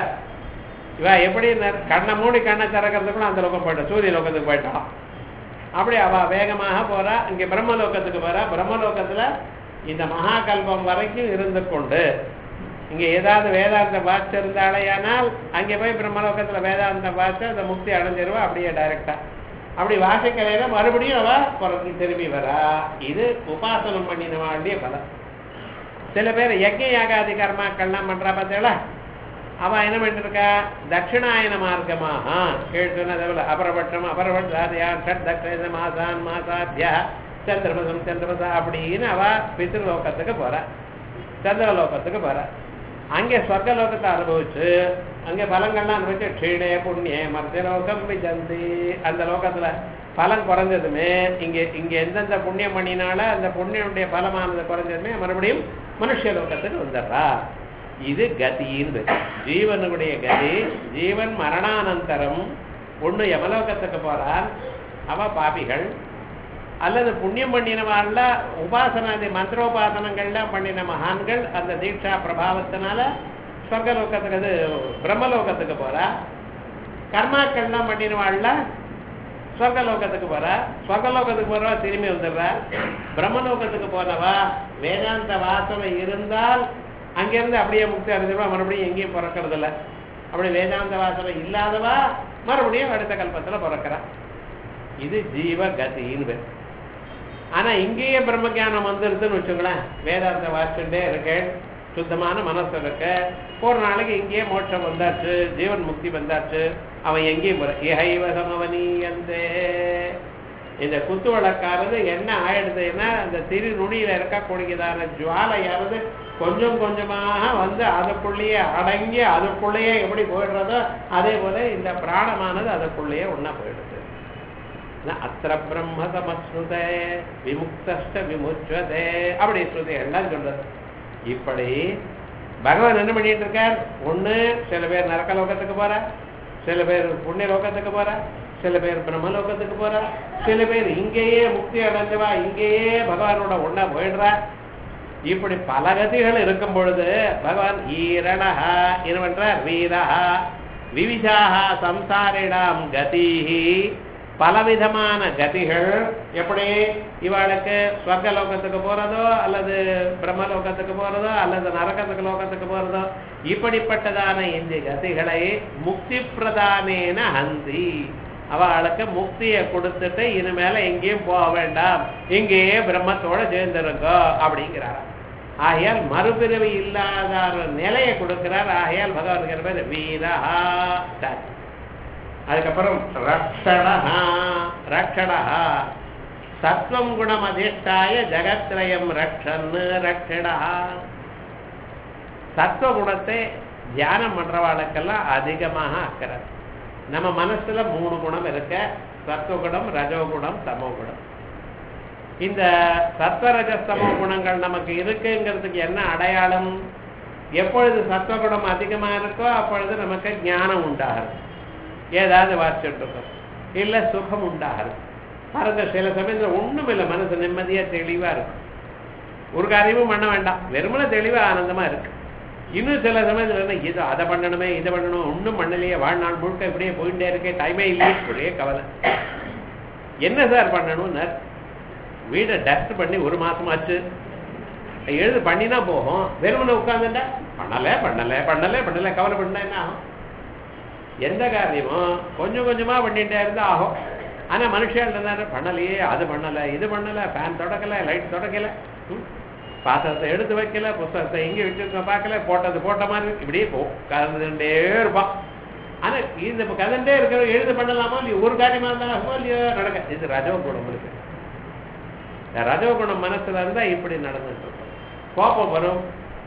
இவ எப்படி நெ- கண்ணை மூடி கண்ணை திறக்கிறதுக்குள்ள அந்த லோகம் போயிட்டான் சூரிய லோகத்துக்கு போயிட்டான் அப்படி அவ வேகமாக போறா இங்க பிரம்மலோகத்துக்கு போறா பிரம்மலோகத்துல இந்த மகாகல்பம் வரைக்கும் இருந்து கொண்டு இங்க ஏதாவது வேதாந்த பாட்ச இருந்தாலேயானால் அங்கே போய் பிரம்மலோகத்துல வேதாந்த பாட்ச அந்த முக்தி அடைஞ்சிருவா அப்படியே டைரக்டா அப்படி வாசிக்கலையில மறுபடியும் அவ பிறகு திரும்பி வரா இது உபாசனம் பண்ணின வேண்டிய பலம் சில பேர் யஜ்ய யாகாதி கர்மாக்கள்லாம் பண்றா பார்த்தீங்களா அவ என்ன பண்ணிருக்கா தட்சிணாயன மார்க்கமாக கீழ் சொன்னது அபரபட்சம் அபரபட்சாதியா ஷட் தட்சிண மாசான் மாசாத்தியா சந்திரமசம் சந்திரமசா அப்படின்னு அவ பித்ருலோகத்துக்கு போறா சந்திரலோகத்துக்கு போறா அங்கே சொர்க்கலோகத்தை அனுபவிச்சு அங்கே பலங்கள்லாம் அனுபவிச்சு க்ஷீணே புண்ணிய மர்த்தியலோகம் விஜந்தி அந்த லோகத்துல பலம் குறைஞ்சதுமே இங்க இங்க எந்தெந்த புண்ணியம் பண்ணினால அந்த புண்ணியனுடைய பலமானது குறைஞ்சதுமே மறுபடியும் மனுஷ லோகத்துக்கு வந்துடுறா இது கதின்னு பேரு. ஜீவனுடைய கதி ஜீவன் மரணானந்தரம் ஒண்ணு யமலோகத்துக்கு போறான் அவ பாபிகள் அல்லது புண்ணியம் பண்ணினவாள்ல உபாசனாதி மந்திரோபாசனங்கள்லாம் பண்ணின மகான்கள் அந்த தீட்சா பிரபாவத்தினால சொர்க்கலோகத்துக்கு அது பிரம்மலோகத்துக்கு போறா கர்மாக்கள்லாம் பண்ணினவாள்ல சொர்க்கலோகத்துக்கு போறா சொர்க்கலோகத்துக்கு போறவா திரும்பி வந்துடுறா பிரம்மலோகத்துக்கு போனவா வேதாந்த வாசனை இருந்தால் அங்கிருந்து அப்படியே முக்தி அடைஞ்சிருவா மறுபடியும் எங்கேயும் பிறக்கிறது இல்ல அப்படி வேதாந்த வாசனை இல்லாதவா மறுபடியும் அடுத்த கல்பத்துல பிறக்கிறா இது ஜீவ கதின்னு பேர் ஆனா இங்கேயே பிரம்ம ஞானம் வந்துருதுன்னு வச்சுங்களேன் வேதாந்த வாசிச்சுட்டே இருக்கேன் சுத்தமான மனசு இருக்க ஒரு நாளைக்கு இங்கேயே மோட்சம் வந்தாச்சு ஜீவன் முக்தி வந்தாச்சு அவன் எங்கேயும் போற இஹைவ சமவனீயந்தே இந்த குத்து வழக்கானது என்ன ஆயிடுதுன்னா அந்த திரு நுனியில இருக்கக்கூடியதான ஜுவாலையானது கொஞ்சம் கொஞ்சமாக வந்து அதுக்குள்ளேயே அடங்கி அதுக்குள்ளேயே எப்படி போயிடுறதோ அதே போல இந்த பிராணமானது அதுக்குள்ளேயே ஒண்ணா போயிடுது ந அத்திர பிரம்ம சமஸ்ருதே விமுக்த விமுச்சுவதே அப்படி ஸ்ருதி எல்லாம் சொல்றது இப்படி பகவான் என்ன பண்ணிட்டு இருக்கார் ஒண்ணு சில பேர் நரக்க லோகத்துக்கு போறா சில பேர் புண்ணிய லோகத்துக்கு போறா சில பேர் பிரம்ம லோகத்துக்கு போறா சில பேர் இங்கேயே முக்தி அடைஞ்சவா இங்கேயே பகவானோட ஒண்ணா போயிடுறா இப்படி பல கதிகள் இருக்கும் பொழுது பகவான் ஈரணஹா என்னவென்றார் வீரஹா விவிதாக சம்சாரிடாம் கதிஹி பலவிதமான கதிகள் எப்படி இவாளுக்கு ஸ்வர்க லோகத்துக்கு போறதோ அல்லது பிரம்மலோகத்துக்கு போறதோ அல்லது நரகத்துக்கு லோகத்துக்கு போறதோ இப்படிப்பட்டதான இந்த கதிகளை முக்தி பிரதானேன ஹந்தி அவளுக்கு முக்தியை கொடுத்துட்டு இனிமேல எங்கேயும் போக வேண்டாம் இங்கேயே பிரம்மத்தோட சேர்ந்திருக்கோ அப்படிங்கிறாராம் ஆகையால் மறுபிறவி இல்லாத ஒரு நிலையை கொடுக்கிறார் ஆகையால் பகவான் பேர் வீரா சரி. அதுக்கப்புறம் ரக்ஷணா ரக்ஷணா சத்வம் குணம் அதிஷ்டாய ஜகத்ரயம் ரக்ஷன்னு ரக்ஷணா சத்வ குணத்தை தியானம் பண்றவாளுக்கெல்லாம் அதிகமாக அக்கறை நம்ம மனசுல மூணு குணம் இருக்க சத்வகுணம் ரஜோகுணம் தமோகுணம் இந்த சத்வரஜஸ்தமோ குணங்கள் நமக்கு இருக்குங்கிறதுக்கு என்ன அடையாளம் எப்பொழுது சத்வகுணம் அதிகமா இருக்கோ அப்பொழுது நமக்கு ஞானம் உண்டாகிறது ஏதாவது வாசிச்சுட்டு இருக்கோம் இல்ல சுகம் உண்டாகிறது பாருங்க சில சமயத்துல ஒண்ணும் இல்லை மனசு நிம்மதியா தெளிவா இருக்கும் ஒரு காரியமும் பண்ண வேண்டாம் வெறுமனே தெளிவா ஆனந்தமா இருக்கு இன்னும் சில சமயத்துல என்ன இது அதை பண்ணணுமே இதை பண்ணணும் ஒண்ணும் பண்ணலையே வாழ்நாள் முழுக்க இப்படியே போயிட்டே இருக்கே டைமே இல்லையே இப்படியே கவலை என்ன சார் பண்ணணும்னு வீடை டஸ்ட் பண்ணி ஒரு மாசமாச்சு எழுது பண்ணினா போகும் வெறுமனை உட்கார்ந்துட்டா பண்ணல பண்ணல பண்ணல பண்ணல கவலை பண்ணா என்ன ஆகும் எந்த காரியமும் கொஞ்சம் கொஞ்சமா பண்ணிட்டே இருந்தா ஆகும் ஆனா மனுஷன் இருந்தாரு பண்ணலையே அது பண்ணல இது பண்ணல ஃபேன் தொடக்கல லைட் தொடக்கல ம், பாத்திரத்தை எடுத்து வைக்கல புத்தகத்தை எங்க வச்சிருக்க பார்க்கல போட்டது போட்ட மாதிரி இப்படியே போ கலந்துட்டே இருப்பான் ஆனா இந்த கலண்டே இருக்கிற எழுது பண்ணலாமா இல்லையோ ஒரு காரியமா இருந்தாலும் இல்லையோ நடக்க இது ரஜோ குணம் இருக்கு இந்த ரஜோ குணம் மனசுல இருந்தா இப்படி நடந்துட்டு இருக்கும் கோபம் வரும்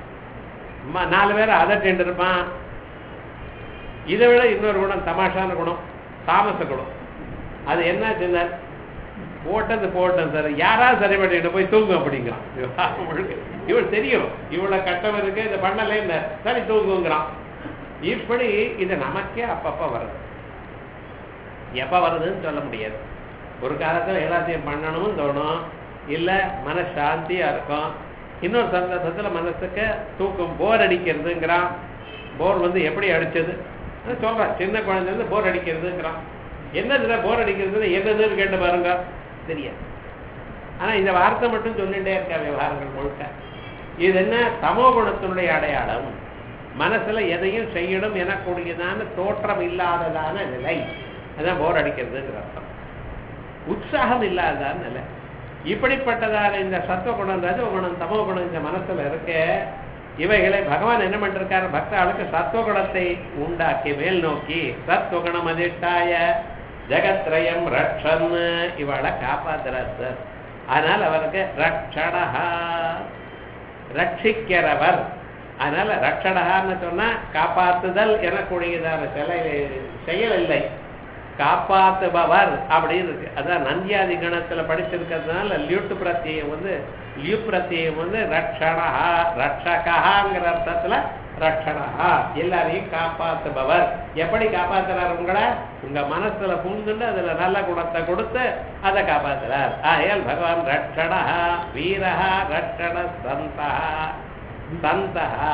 ம- நாலு பேரை அதட்டின்னு இருப்பான் இதை விட இன்னொரு குணம் தமாஷான குணம் தாமச குணம் அது என்ன சின்ன போட்டது போட்டேன் சார் யாராவது சரி பண்ணிட்டு போய் தூங்கு அப்படிங்கிறான் விவகாரம் முழுக்க. இவள் தெரியும் இவ்வளவு கட்டம் இருக்கு இதை பண்ணல என்ன சரி தூங்குங்கிறான் இப்படி இது நமக்கே அப்பப்ப வருது எப்ப வருதுன்னு சொல்ல முடியாது ஒரு காலத்துல எல்லாத்தையும் பண்ணணும்னு தோணும் இல்ல மனசாந்தியா இருக்கும் இன்னொரு சந்தர்ப்பத்துல மனசுக்கு தூக்கம் போர் அடிக்கிறதுங்கிறான் போர் வந்து எப்படி அடிச்சது அது சொல்றான் சின்ன குழந்தை வந்து போர் அடிக்கிறதுங்கிறான் என்னதுல போர் அடிக்கிறது என்னதுன்னு கேட்டு பாருங்க தெரியாது ஆனா இந்த வார்த்தை மட்டும் சொல்லிட்டே இருக்கா விவகாரங்கள் முழுக்க இது என்ன தமோ குணத்தினுடைய அடையாளம் மனசுல எதையும் செய்யணும் எனக்கூடியதான தோற்றம் இல்லாததான நிலை அதான் போர் அடிக்கிறதுங்கிற அர்த்தம் உற்சாகம் இல்லாததான நிலை இப்படிப்பட்டதான இந்த சத்துவ குணம் ரஜோ குணம் தமோ குணம் இந்த மனசுல இருக்க இவைகளை பகவான் என்ன பண்ணிருக்காரு பக்தாளுக்கு சத்துவகுணத்தை உண்டாக்கி மேல் நோக்கி சத்துவகுணம் அதிட்டாய ஜெகத்ரயம் ரக்ஷன் இவளை காப்பாத்துறார் சார் அதனால அவருக்கு ரக்ஷடஹா ரட்சிக்கிறவர் அதனால ரக்ஷடகான்னு சொன்னா காப்பாத்துதல் எனக்கூடியதான சிலை செயல் இல்லை காப்பாத்துபவர் அப்படின்னு இருக்கு அதான் நந்தியாதி கணத்துல படிச்சிருக்கிறதுனால லியூட்டு பிரத்தியம் வந்து லியூ பிரத்தியம் வந்து ரக்ஷணஹா ரக்ஷகாங்கிற அர்த்தத்துல ரக்ஷணஹா எல்லாரையும் காப்பாத்துபவர் எப்படி காப்பாத்துறார் உங்களை உங்க மனசுல புகுந்துட்டு அதுல நல்ல குணத்தை கொடுத்து அதை காப்பாத்துறார் ஆகையால் பகவான் ரட்சணஹா வீரஹா ரட்சண சந்தஹா சந்தஹா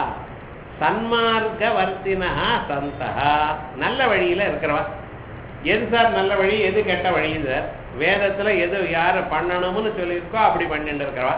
சன்மார்க்கவர்த்தினஹா சந்தஹா நல்ல வழியில இருக்கிறவன் எது சார் நல்ல வழி எது கெட்ட வழி சார் வேதத்துல எது யாரு பண்ணணும்னு சொல்லியிருக்கோ அப்படி பண்ணிட்டு இருக்கிறவா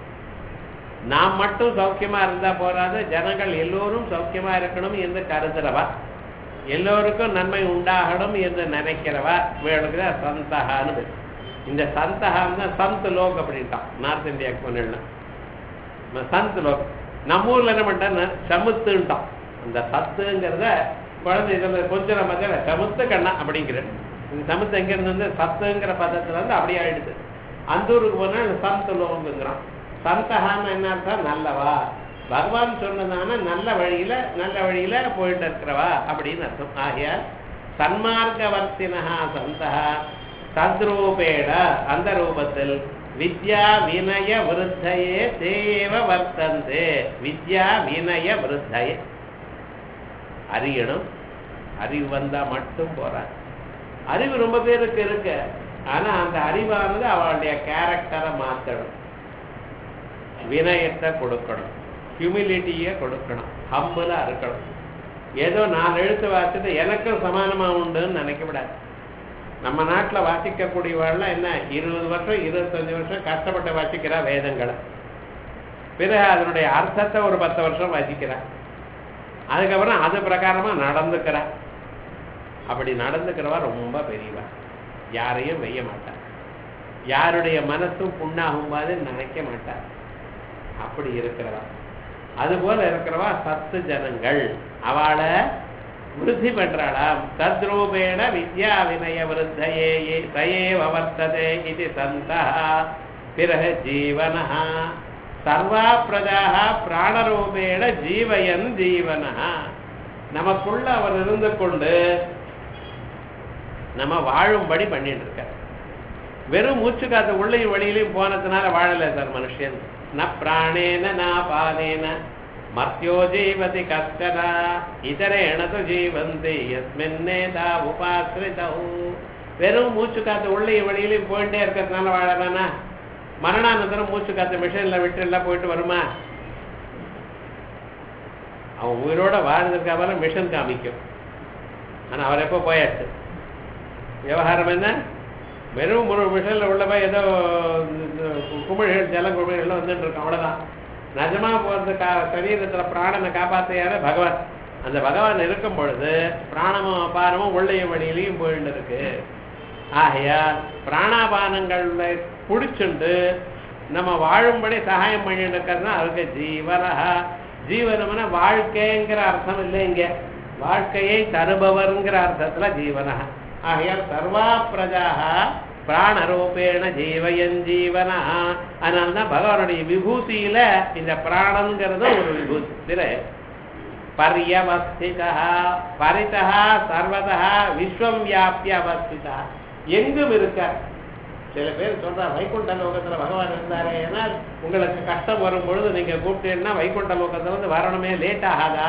நாம் மட்டும் சௌக்கியமா இருந்தா போறாது ஜனங்கள் எல்லோரும் சௌக்கியமா இருக்கணும் என்று கருதுறவா எல்லோருக்கும் நன்மை உண்டாகணும் என்று நினைக்கிறவா இவளுக்கு தான் சந்தகான்னு பேரு. இந்த சந்தகான்னு தான் சந்த் லோக் அப்படின்ட்டான் நார்த் இந்தியாவுக்கு போனா சந்த் லோக் நம்ம ஊர்ல என்ன பண்ணிட்டான் சமுத்துன்ட்டான் அந்த சத்துங்கிறத குழந்தை இதில் கொஞ்சம் நம்ம சமுத்து கண்ணா அப்படிங்கிற இந்த சமுத்து எங்க இருந்து வந்து சத்துங்கிற பதத்துல இருந்து அப்படியே ஆயிடுது அந்த ஊருக்கு போனா இந்த சந்து லோகங்கிறான் சந்தகான்னு என்ன அர்த்தம் நல்லவா பகவான் சொன்னதான நல்ல வழியில நல்ல வழியில போயிட்டு இருக்கிறவா அப்படின்னு அர்த்தம் ஆகையால் சன்மார்க்கவர்த்தினஹா சந்தகா தத்ரூபேட அந்த ரூபத்தில் வித்யா வினய விருத்தையே தேவ வர்த்தந்தே வித்யா வினய விருத்தையே அறியணும் அறிவு வந்தா மட்டும் போறாது அறிவு ரொம்ப பேருக்கு இருக்கு ஆனா அந்த அறிவானது அவளுடைய கேரக்டரை மாத்தணும் வினயத்தை கொடுக்கணும் ஹியூமிலிட்டியை கொடுக்கணும் ஹம்பலா இருக்கணும் ஏதோ நான் எழுத்து வாசித்து எனக்கும் சமானமா உண்டுன்னு நினைக்க விடாது நம்ம நாட்டுல வாசிக்கக்கூடியவாள்லாம் என்ன இருபது வருஷம் இருபத்தஞ்சு வருஷம் கஷ்டப்பட்டு வாசிக்கிறா வேதங்களை பிறகு அதனுடைய அர்த்தத்தை ஒரு பத்து வருஷம் வாசிக்கிறா அதுக்கப்புறம் அது பிரகாரமா நடந்துக்கிறா அப்படி நடந்துக்கிறவா ரொம்ப பெரியவா யாரையும் வெய்ய மாட்டா யாருடைய மனசும் புண்ணாகும்போது நினைக்க மாட்டா அப்படி இருக்கிறவா அதுபோல இருக்கிறவா சத்து ஜனங்கள் அவளை விருத்தி பண்றாளாம் தத்ரூபேண வித்யா வினய விருத்தையே தயேவ வர்த்ததே இது சந்தா பிறகு ஜீவனஹா சர்வா பிரஜாக பிராணரூபேண ஜீவயன் ஜீவனா நமக்குள்ள அவர் இருந்து கொண்டு நம்ம வாழும்படி பண்ணிட்டு இருக்க வெறும் மூச்சு காத்து உள்ளையும் வெளியிலையும் போனதுனால வாழல சார் மனுஷன் ந பிராணேன நா பானேன மர்த்தியோ ஜீவதி கஷ்டனா இதரேண து ஜீவந்தி யஸ்மின்னேதா உபாசிரிதௌ வெறும் மூச்சு காத்து உள்ளையும் வெளியிலையும் போயிட்டே இருக்கிறதுனால வாழறானா மரணானந்தரம் மூச்சு காத்து மிஷின்ல விட்டு எல்லாம் போயிட்டு வருமா அவன் உயிரோட வாழ்ந்திருக்காமல் மிஷன் காமிக்கும் ஆனா அவர் எப்போ போயாச்சு விவகாரம் என்ன வெறும் ஒரு மிஷன்ல உள்ள போய் ஏதோ இந்த குமிழ்கள் ஜல குமிழ்கள் வந்துட்டு இருக்கோம் அவ்வளவுதான் நிஜமா போறது கா சரீரத்துல பிராணனை காப்பாத்த யாரு பகவான் அந்த பகவான் இருக்கும் பொழுது பிராணமும் அபாரமும் உள்ளையும் வழியிலையும் போயிட்டு இருக்கு ஆகையால் பிராணாபானங்கள்ல புடிச்சுண்டு நம்ம வாழும்படி சகாயம் பண்ணிட்டு இருக்கிறதுனா அதுக்கு ஜீவனஹா ஜீவனம்னா வாழ்க்கைங்கிற அர்த்தம் இல்லை இங்க வாழ்க்கையை தருபவர்ங்கிற அர்த்தத்துல ஜீவனஹா ஆகையால் சர்வா பிரஜாக பிராணரூபேண ஜீவயன் ஜீவனா அதனால்தான் பகவானுடைய விபூதியில இந்த பிராணங்கிறது ஒரு விபூதி திரு பரியவஸ்திதா பரிதா சர்வதா விஸ்வம் வியாபிய அவஸ்திதா எங்கும் இருக்கார் சில பேர் சொல்றா வைகுண்ட லோகத்துல பகவான் இருந்தாரே ஏன்னா உங்களுக்கு கஷ்டம் வரும் பொழுது நீங்க கூப்பிட்டீங்கன்னா வைகுண்ட லோகத்துல இருந்து வரணுமே லேட் ஆகாதா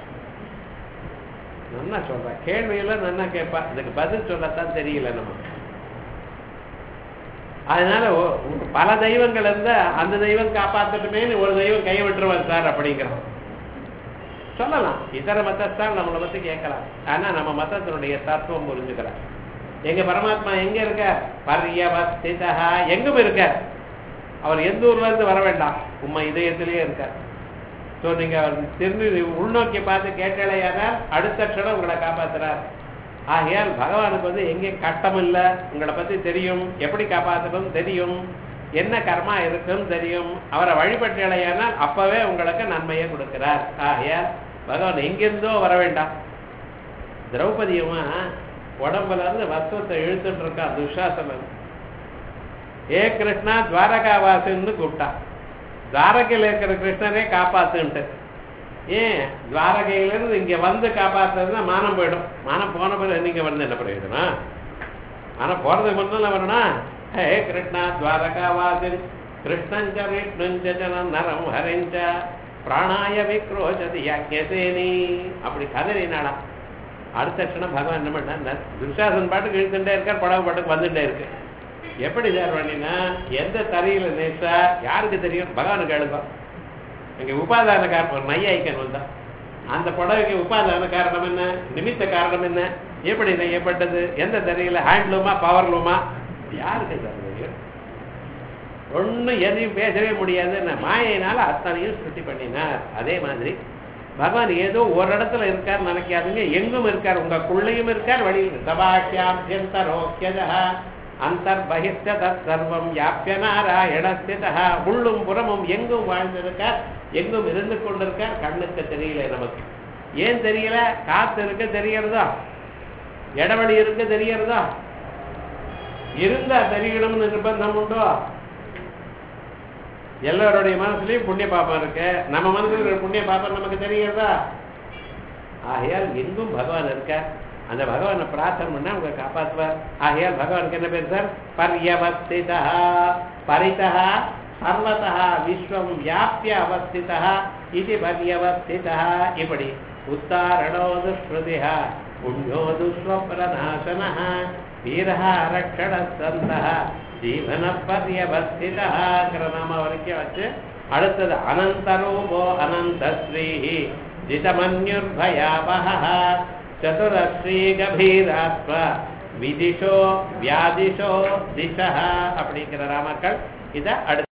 நல்லா சொல்ற கேள்வியில நல்லா கேட்பா இதுக்கு பதில் சொல்லத்தான் தெரியல நமக்கு அதனால ஒ- ஒ- பல தெய்வங்கள் இருந்தா அந்த தெய்வம் காப்பாத்தட்டுமே ஒரு தெய்வம் கை விட்டுருவார் சார் அப்படிங்கிறோம் சொல்லலாம் இதர மதத்தால் நம்மளை பத்தி கேட்கலாம் ஆனா நம்ம மதத்தினுடைய தத்துவம் புரிஞ்சுக்கலாம் எங்க பரமாத்மா எங்க இருக்கார் பரியவஸ்திதா எங்கும் இருக்கார் அவர் எந்த ஊர்ல இருந்து வர வேண்டாம் உண்மை இதயத்திலேயே இருக்கார் சோ நீங்க அவர் திரும்பி உள்நோக்கி பார்த்து கேட்டலையானால் அடுத்த க்ஷணம் உங்களை காப்பாத்துறார் ஆகையால் பகவானுக்கு வந்து எங்கே கட்டம் இல்லை உங்களை பத்தி தெரியும் எப்படி காப்பாற்றணும் தெரியும் என்ன கர்மா இருக்குன்னு தெரியும் அவரை வழிபட்டலையானால் அப்பவே உங்களுக்கு நன்மையை கொடுக்கிறார் ஆகையால் பகவான் எங்கிருந்தோ வர வேண்டாம் திரௌபதியமா உடம்புல இருந்து வஸ்திரத்தை இழுத்துட்டு இருக்கா துஷாசனன் ஏ கிருஷ்ணா துவாரகாவாசின்னு கூப்பிட்டான் துவாரகையில் இருக்கிற கிருஷ்ணரே காப்பாத்துன்ட்டு ஏன் துவாரகையிலிருந்து இங்க வந்து காப்பாத்துறதுன்னா மானம் போயிடும் மானம் போன பிறகு நீங்க வந்து என்ன பிரயோஜனம் மானம் போறதுக்கு முன்னால வரணும் ஹே கிருஷ்ணா துவாரகாவாசின் கிருஷ்ணஞ்ச விஷ்ணுஞ்ச ஜனம் நரம் ஹரிஞ்ச பிராணாய விக்ரோஜதி யஜ்யசேனி அப்படி கதறினாடா அடுத்த க்ஷணம் பகவான் என்ன பண்ணார் துர்சாசன் பாட்டுக்கு இழுத்துட்டே இருக்கார் படகு பாட்டுக்கு வந்துட்டே இருக்கு எப்படி சார் பண்ணினா எந்த தரையில நேசா யாருக்கு தெரியும் பகவானுக்கு எழுதும் இங்க உபாதான காரணம் ஒரு நையாய்க்கன் வந்தா அந்த புடவைக்கு உபாதான காரணம் என்ன நிமித்த காரணம் என்ன எப்படி நெய்யப்பட்டது எந்த தரையில ஹேண்ட்லூமா பவர்லூமா யாருக்கு சார் தெரியும் ஒண்ணும் எதையும் பேசவே முடியாது என்ன மாயினால அத்தனையும் சுட்டி பண்ணினார் அதே மாதிரி பகவான் ஏதோ ஒரு இடத்துல இருக்கார் நினைக்காதுங்க எங்கும் இருக்கார் உங்களுக்குள்ளேயும் இருக்கார் வெளியும் சபாக்கியாபியந்தரோக்கியதா அந்தர்பகிஷ்ட தத் சர்வம் யாப்பிய நாராயணஸ்திதா உள்ளும் புறமும் எங்கும் வாழ்ந்திருக்கார் எங்கும் இருந்து கொண்டிருக்கார் கண்ணுக்கு தெரியல நமக்கு ஏன் தெரியல காத்து இருக்க தெரியறதா இடவெளி இருக்க தெரியறதா இருந்தா தெரியணும்னு நிர்பந்தம் உண்டோ எல்லாருடைய மனசுலயும் புண்ணிய பாப்பம் இருக்கு நம்ம மனசுல இருக்கிற புண்ணிய பாப்பம் நமக்கு தெரியறதா ஆகையால் எங்கும் பகவான் இருக்கார் அந்த பகவானை பிரார்த்தனை பண்ணா உங்க காப்பாற்றுவார் ஆகையால் பகவானுக்கு என்ன பேர் சார் பர்யவஸ்திதா பரிதா சர்வதா விஸ்வம் வியாபிய அவஸ்திதா இது பர்யவஸ்திதா இப்படி உத்தாரணோ துஷ்பிருதிஹ புண்ணியோ துஸ்வப்ரநாசனः வீரः ரக்ஷணஸ்தந்தः ஜீவன பர்யவஸ்திதாங்கிற நாம வரைக்கும் வச்சு அடுத்தது அனந்தரூபோ அனந்தஸ்ரீஹி ஜிதமன்யுர்பயாவஹ சதுரஸ்ரீ கபீராத்ம விதிஷோ வியாதிஷோ திசா அப்படிங்கிற ராமக்கள் இதை அடுத்து